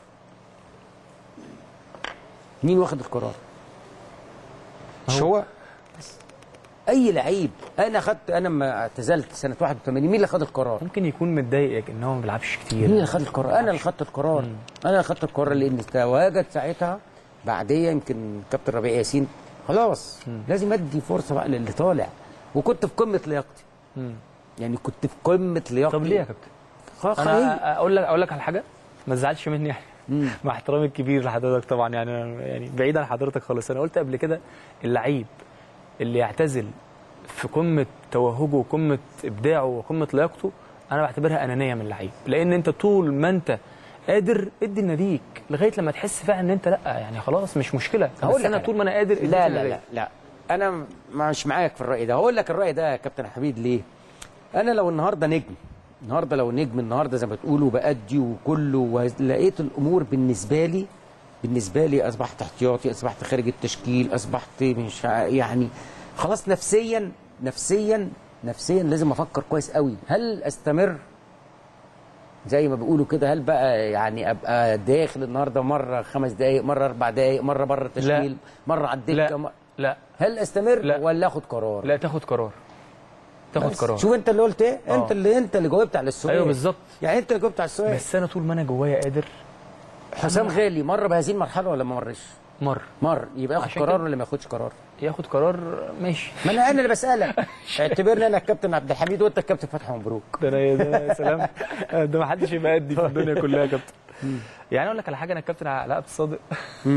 مين واخد القرار؟ مش هو اي لعيب انا خدت انا لما اعتزلت سنه 81 مين اللي خد القرار؟ ممكن يكون متضايق ان هو ما بيلعبش كتير مين اللي خد القرار؟ انا اللي خدت القرار انا اللي خدت القرار لان تواجد ساعتها بعديه يمكن كابتن ربيع ياسين خلاص لازم ادي فرصه بقى للي طالع وكنت في قمه لياقتي مم. يعني كنت في قمه لياقتي طب ليه يا كابتن خ- خليل. انا اقول لك اقول لك على حاجه ما تزعلش مني يعني مم. مع احترامي الكبير لحضرتك طبعا يعني أنا- يعني بعيد عن حضرتك خالص انا قلت قبل كده اللعيب اللي يعتزل في قمه توهجه وقمه ابداعه وقمه لياقته انا بعتبرها انانيه من اللعيب لان انت طول ما انت قادر ادي لناديك لغايه لما تحس فعلا ان انت لا يعني خلاص مش مشكله هقول بس لك انا أنا. طول ما انا قادر اديت لا لا لناديك. لا لا انا مش معاك في الراي ده هقول لك الراي ده يا كابتن حميد ليه انا لو النهارده نجم النهارده لو نجم النهارده زي ما بتقولوا بأدي وكله ولقيت الامور بالنسبه لي بالنسبه لي اصبحت احتياطي اصبحت خارج التشكيل اصبحت مش ع- يعني خلاص نفسيا نفسيا نفسيا لازم افكر كويس قوي هل استمر زي ما بيقولوا كده هل بقى يعني ابقى داخل النهارده مره خمس دقائق مره اربع دقائق مره بره التشكيل مره على الدكه لا م- لا هل استمر لا. ولا اخد قرار لا تاخد قرار تاخد بس. قرار شوف انت اللي قلت ايه آه. انت اللي انت اللي جاوبت على السؤال ايوه بالظبط يعني انت اللي جاوبت على السؤال بس انا طول ما انا جوايا قادر حسام غالي مر بهذه المرحله ولا ما مرش مر مر يبقى ياخد عشان قرار كده. ولا ما ياخدش قرار ياخد قرار ماشي ما انا انا اللي بسالك اعتبرني انا الكابتن عبد الحميد وانت الكابتن فتحي مبروك ده انا ده يا سلام ده ما حدش يبقى قدي في الدنيا كلها يا كابتن يعني اقول لك على حاجه انا الكابتن علاء عبد الصادق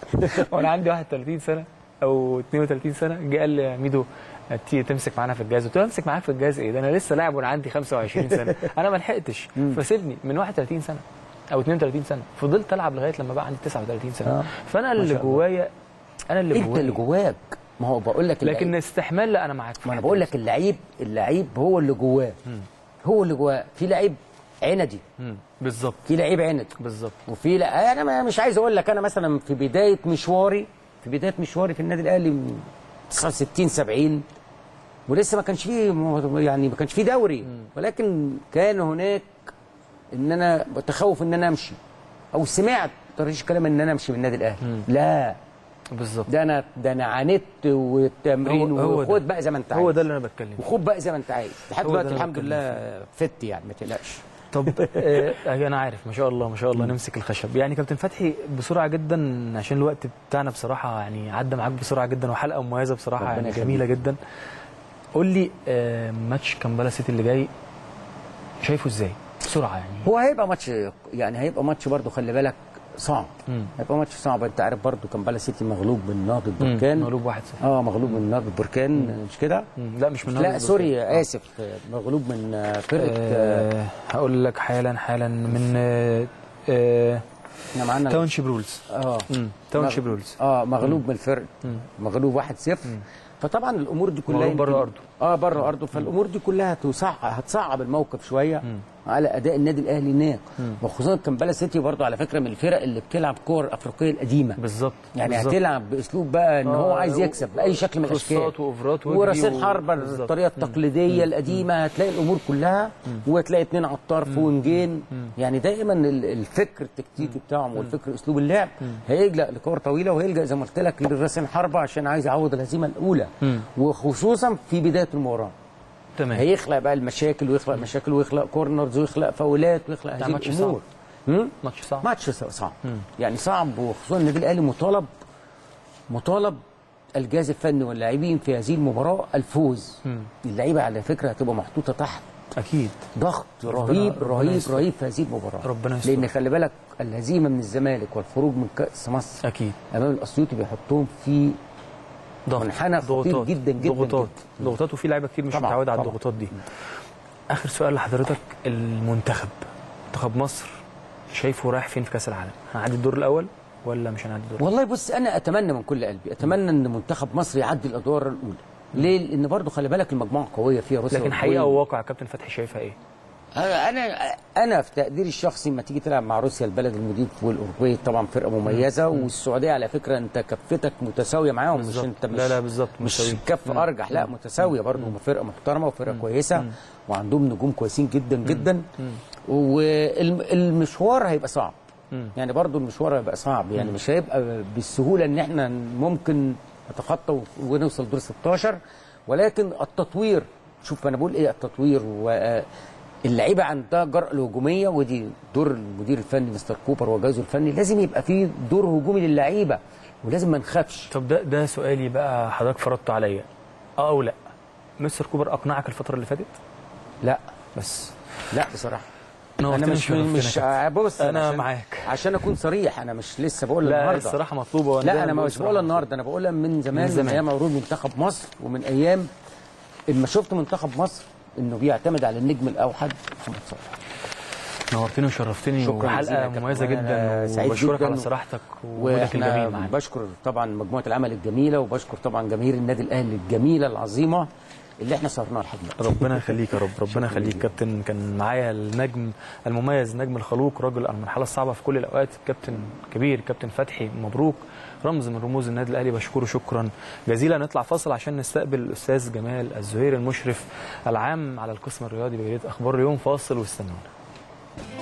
وانا عندي 31 سنه او 32 سنه جه قال لي يا ميدو تيجي تمسك معانا في الجهاز قلت له امسك معاك في الجهاز ايه ده انا لسه لاعب وانا عندي 25 سنه انا ما لحقتش فسيبني من 31 سنه او 32 سنه فضلت العب لغايه لما بقى عندي 39 سنه آه. فانا اللي شاء الله. جوايا انا اللي انت اللي جوايا جواك ما هو بقول لك اللعيب- لكن استحمال لا انا معاك في ما انا الحتة بقول دي. لك اللعيب اللعيب هو اللي جواه هو اللي جواه في لعيب عندي مم. بالظبط في لعيب عندي بالظبط وفي لا انا ما- مش عايز اقول لك انا مثلا في بدايه مشواري في بدايه مشواري في النادي الاهلي من 69 70 ولسه ما كانش فيه م- يعني ما كانش فيه دوري ولكن كان هناك ان انا بتخوف ان انا امشي او سمعت طريقه كلام ان انا امشي من النادي الاهلي لا بالظبط ده انا ده انا عانيت والتمرين هو- هو ده. وخد بقى زي ما انت عايز هو ده اللي انا بتكلم فيه وخد بقى زي ما انت عايز لحد هو ده دلوقتي اللي الحمد بتكلم لله فت يعني ما تقلقش طب آه انا عارف ما شاء الله ما شاء الله نمسك الخشب يعني كابتن فتحي بسرعه جدا عشان الوقت بتاعنا بصراحه يعني عدى معاك بسرعه جدا وحلقه مميزه بصراحه ربنا يعني يخليك. جميله جدا قول لي آه ماتش كامبالا سيتي اللي جاي شايفه ازاي بسرعه يعني هو هيبقى ماتش يعني هيبقى ماتش برضه خلي بالك صعب مم. هيبقى ماتش صعب انت عارف برضه كامبالا سيتي مغلوب من نهضه بركان مغلوب 1-0 اه مغلوب من نهضه بركان مش كده؟ مم. لا مش من لا نهضة سوري بركان. اسف مغلوب من آه، فرقه آه، آه هقول لك حالا حالا من آه آه احنا معانا تاونشيب رولز اه مم. تاونشيب مغ- رولز اه مغلوب من الفرق مغلوب 1-0 فطبعا الامور دي كلها مغلوب بره يمكن- أرضه. اه بره ارضه فالامور دي كلها هتصعب هتصعب الموقف شويه على اداء النادي الاهلي هناك وخصوصا كامبالا سيتي برضه على فكره من الفرق اللي بتلعب كور افريقيه القديمه بالظبط يعني بالظبط. هتلعب باسلوب بقى ان هو آه، عايز و- يكسب باي شكل من الاشكال كروسات وأوفرات ويجري وراسين و- حربه بالظبط. الطريقه التقليديه القديمه هتلاقي الامور كلها وهتلاقي اتنين على الطرف ونجين يعني دايما ال- الفكر التكتيكي بتاعهم والفكر اسلوب اللعب هيلجا لكور طويله وهيلجا زي ما قلت لك للراسين حربه عشان عايز يعوض الهزيمه الاولى وخصوصا في بدايه المباراه تمام هيخلق بقى المشاكل ويخلق مشاكل ويخلق كورنرز ويخلق فاولات ويخلق ده هذه ماتش الامور هم؟ ماتش صعب ماتش صعب يعني صعب وخصوصا النادي الاهلي مطالب مطالب الجهاز الفني واللاعبين في هذه المباراه الفوز اللعيبه على فكره هتبقى محطوطه تحت اكيد ضغط ربنا- رهيب ربنا رهيب يستر. رهيب في هذه المباراه ربنا يستر. لان خلي بالك الهزيمه من الزمالك والخروج من كاس مصر اكيد امام الاسيوطي بيحطهم في ضغط منحنى خطير ضغوطات جدا جدا ضغوطات جدا. ضغوطات وفي لعيبه كتير مش طبعاً، متعوده على طبعاً. الضغوطات دي اخر سؤال لحضرتك المنتخب منتخب مصر شايفه رايح فين في كاس العالم هنعدي الدور الاول ولا مش هنعدي الدور والله بص انا اتمنى من كل قلبي اتمنى ان منتخب مصر يعدي الادوار الاولى ليه لان برضه خلي بالك المجموعه قويه فيها روسيا لكن والأوروغواي. حقيقه وواقع كابتن فتحي شايفها ايه انا انا في تقديري الشخصي لما تيجي تلعب مع روسيا البلد المضيف والاوروغواي طبعا فرقه مميزه والسعوديه على فكره انت كفتك متساويه معاهم مش بالظبط. انت مش لا لا بالظبط مش متساويين. كف ارجح لا متساويه برضه هم فرقه محترمه وفرقه كويسه وعندهم نجوم كويسين جدا جدا والمشوار هيبقى صعب يعني برضه المشوار هيبقى صعب يعني مش هيبقى بالسهوله ان احنا ممكن نتخطى ونوصل دور 16 ولكن التطوير شوف انا بقول ايه التطوير واللعيبه عندها جرأة الهجوميه ودي دور المدير الفني مستر كوبر وجهازه الفني لازم يبقى فيه دور هجومي للعيبه ولازم ما نخافش طب ده ده سؤالي بقى حضرتك فرضته عليا اه او لا مستر كوبر اقنعك الفتره اللي فاتت لا بس لا بصراحه نورتني انا مش وشرفتني مش يا بص أنا عشان- معاك. عشان اكون صريح انا مش لسه بقول لا النهارده الصراحه مطلوبه وأنا لا دايماً انا بقول مش الصراحة بقولها النهارده انا بقولها من زمان من من, زمان. ايام عروض منتخب مصر ومن ايام اما شفت منتخب مصر انه بيعتمد على النجم الاوحد محمد صلاح نورتني وشرفتني شكراً جزيلاً وحلقه يا كابتن. مميزه وأنا جدا سعيد وبشكرك جداً على صراحتك ووجودك واحنا الجميل معانا بشكر طبعا مجموعه العمل الجميله وبشكر طبعا جماهير النادي الاهلي الجميله العظيمه اللي احنا صرناها لحد دلوقتي ربنا يخليك يا رب ربنا يخليك كابتن كان معايا النجم المميز النجم الخلوق رجل المرحله الصعبه في كل الاوقات كابتن كبير كابتن فتحي مبروك رمز من رموز النادي الاهلي بشكره شكرا جزيلا نطلع فاصل عشان نستقبل الاستاذ جمال الزهير المشرف العام على القسم الرياضي بجريده اخبار اليوم فاصل واستنونا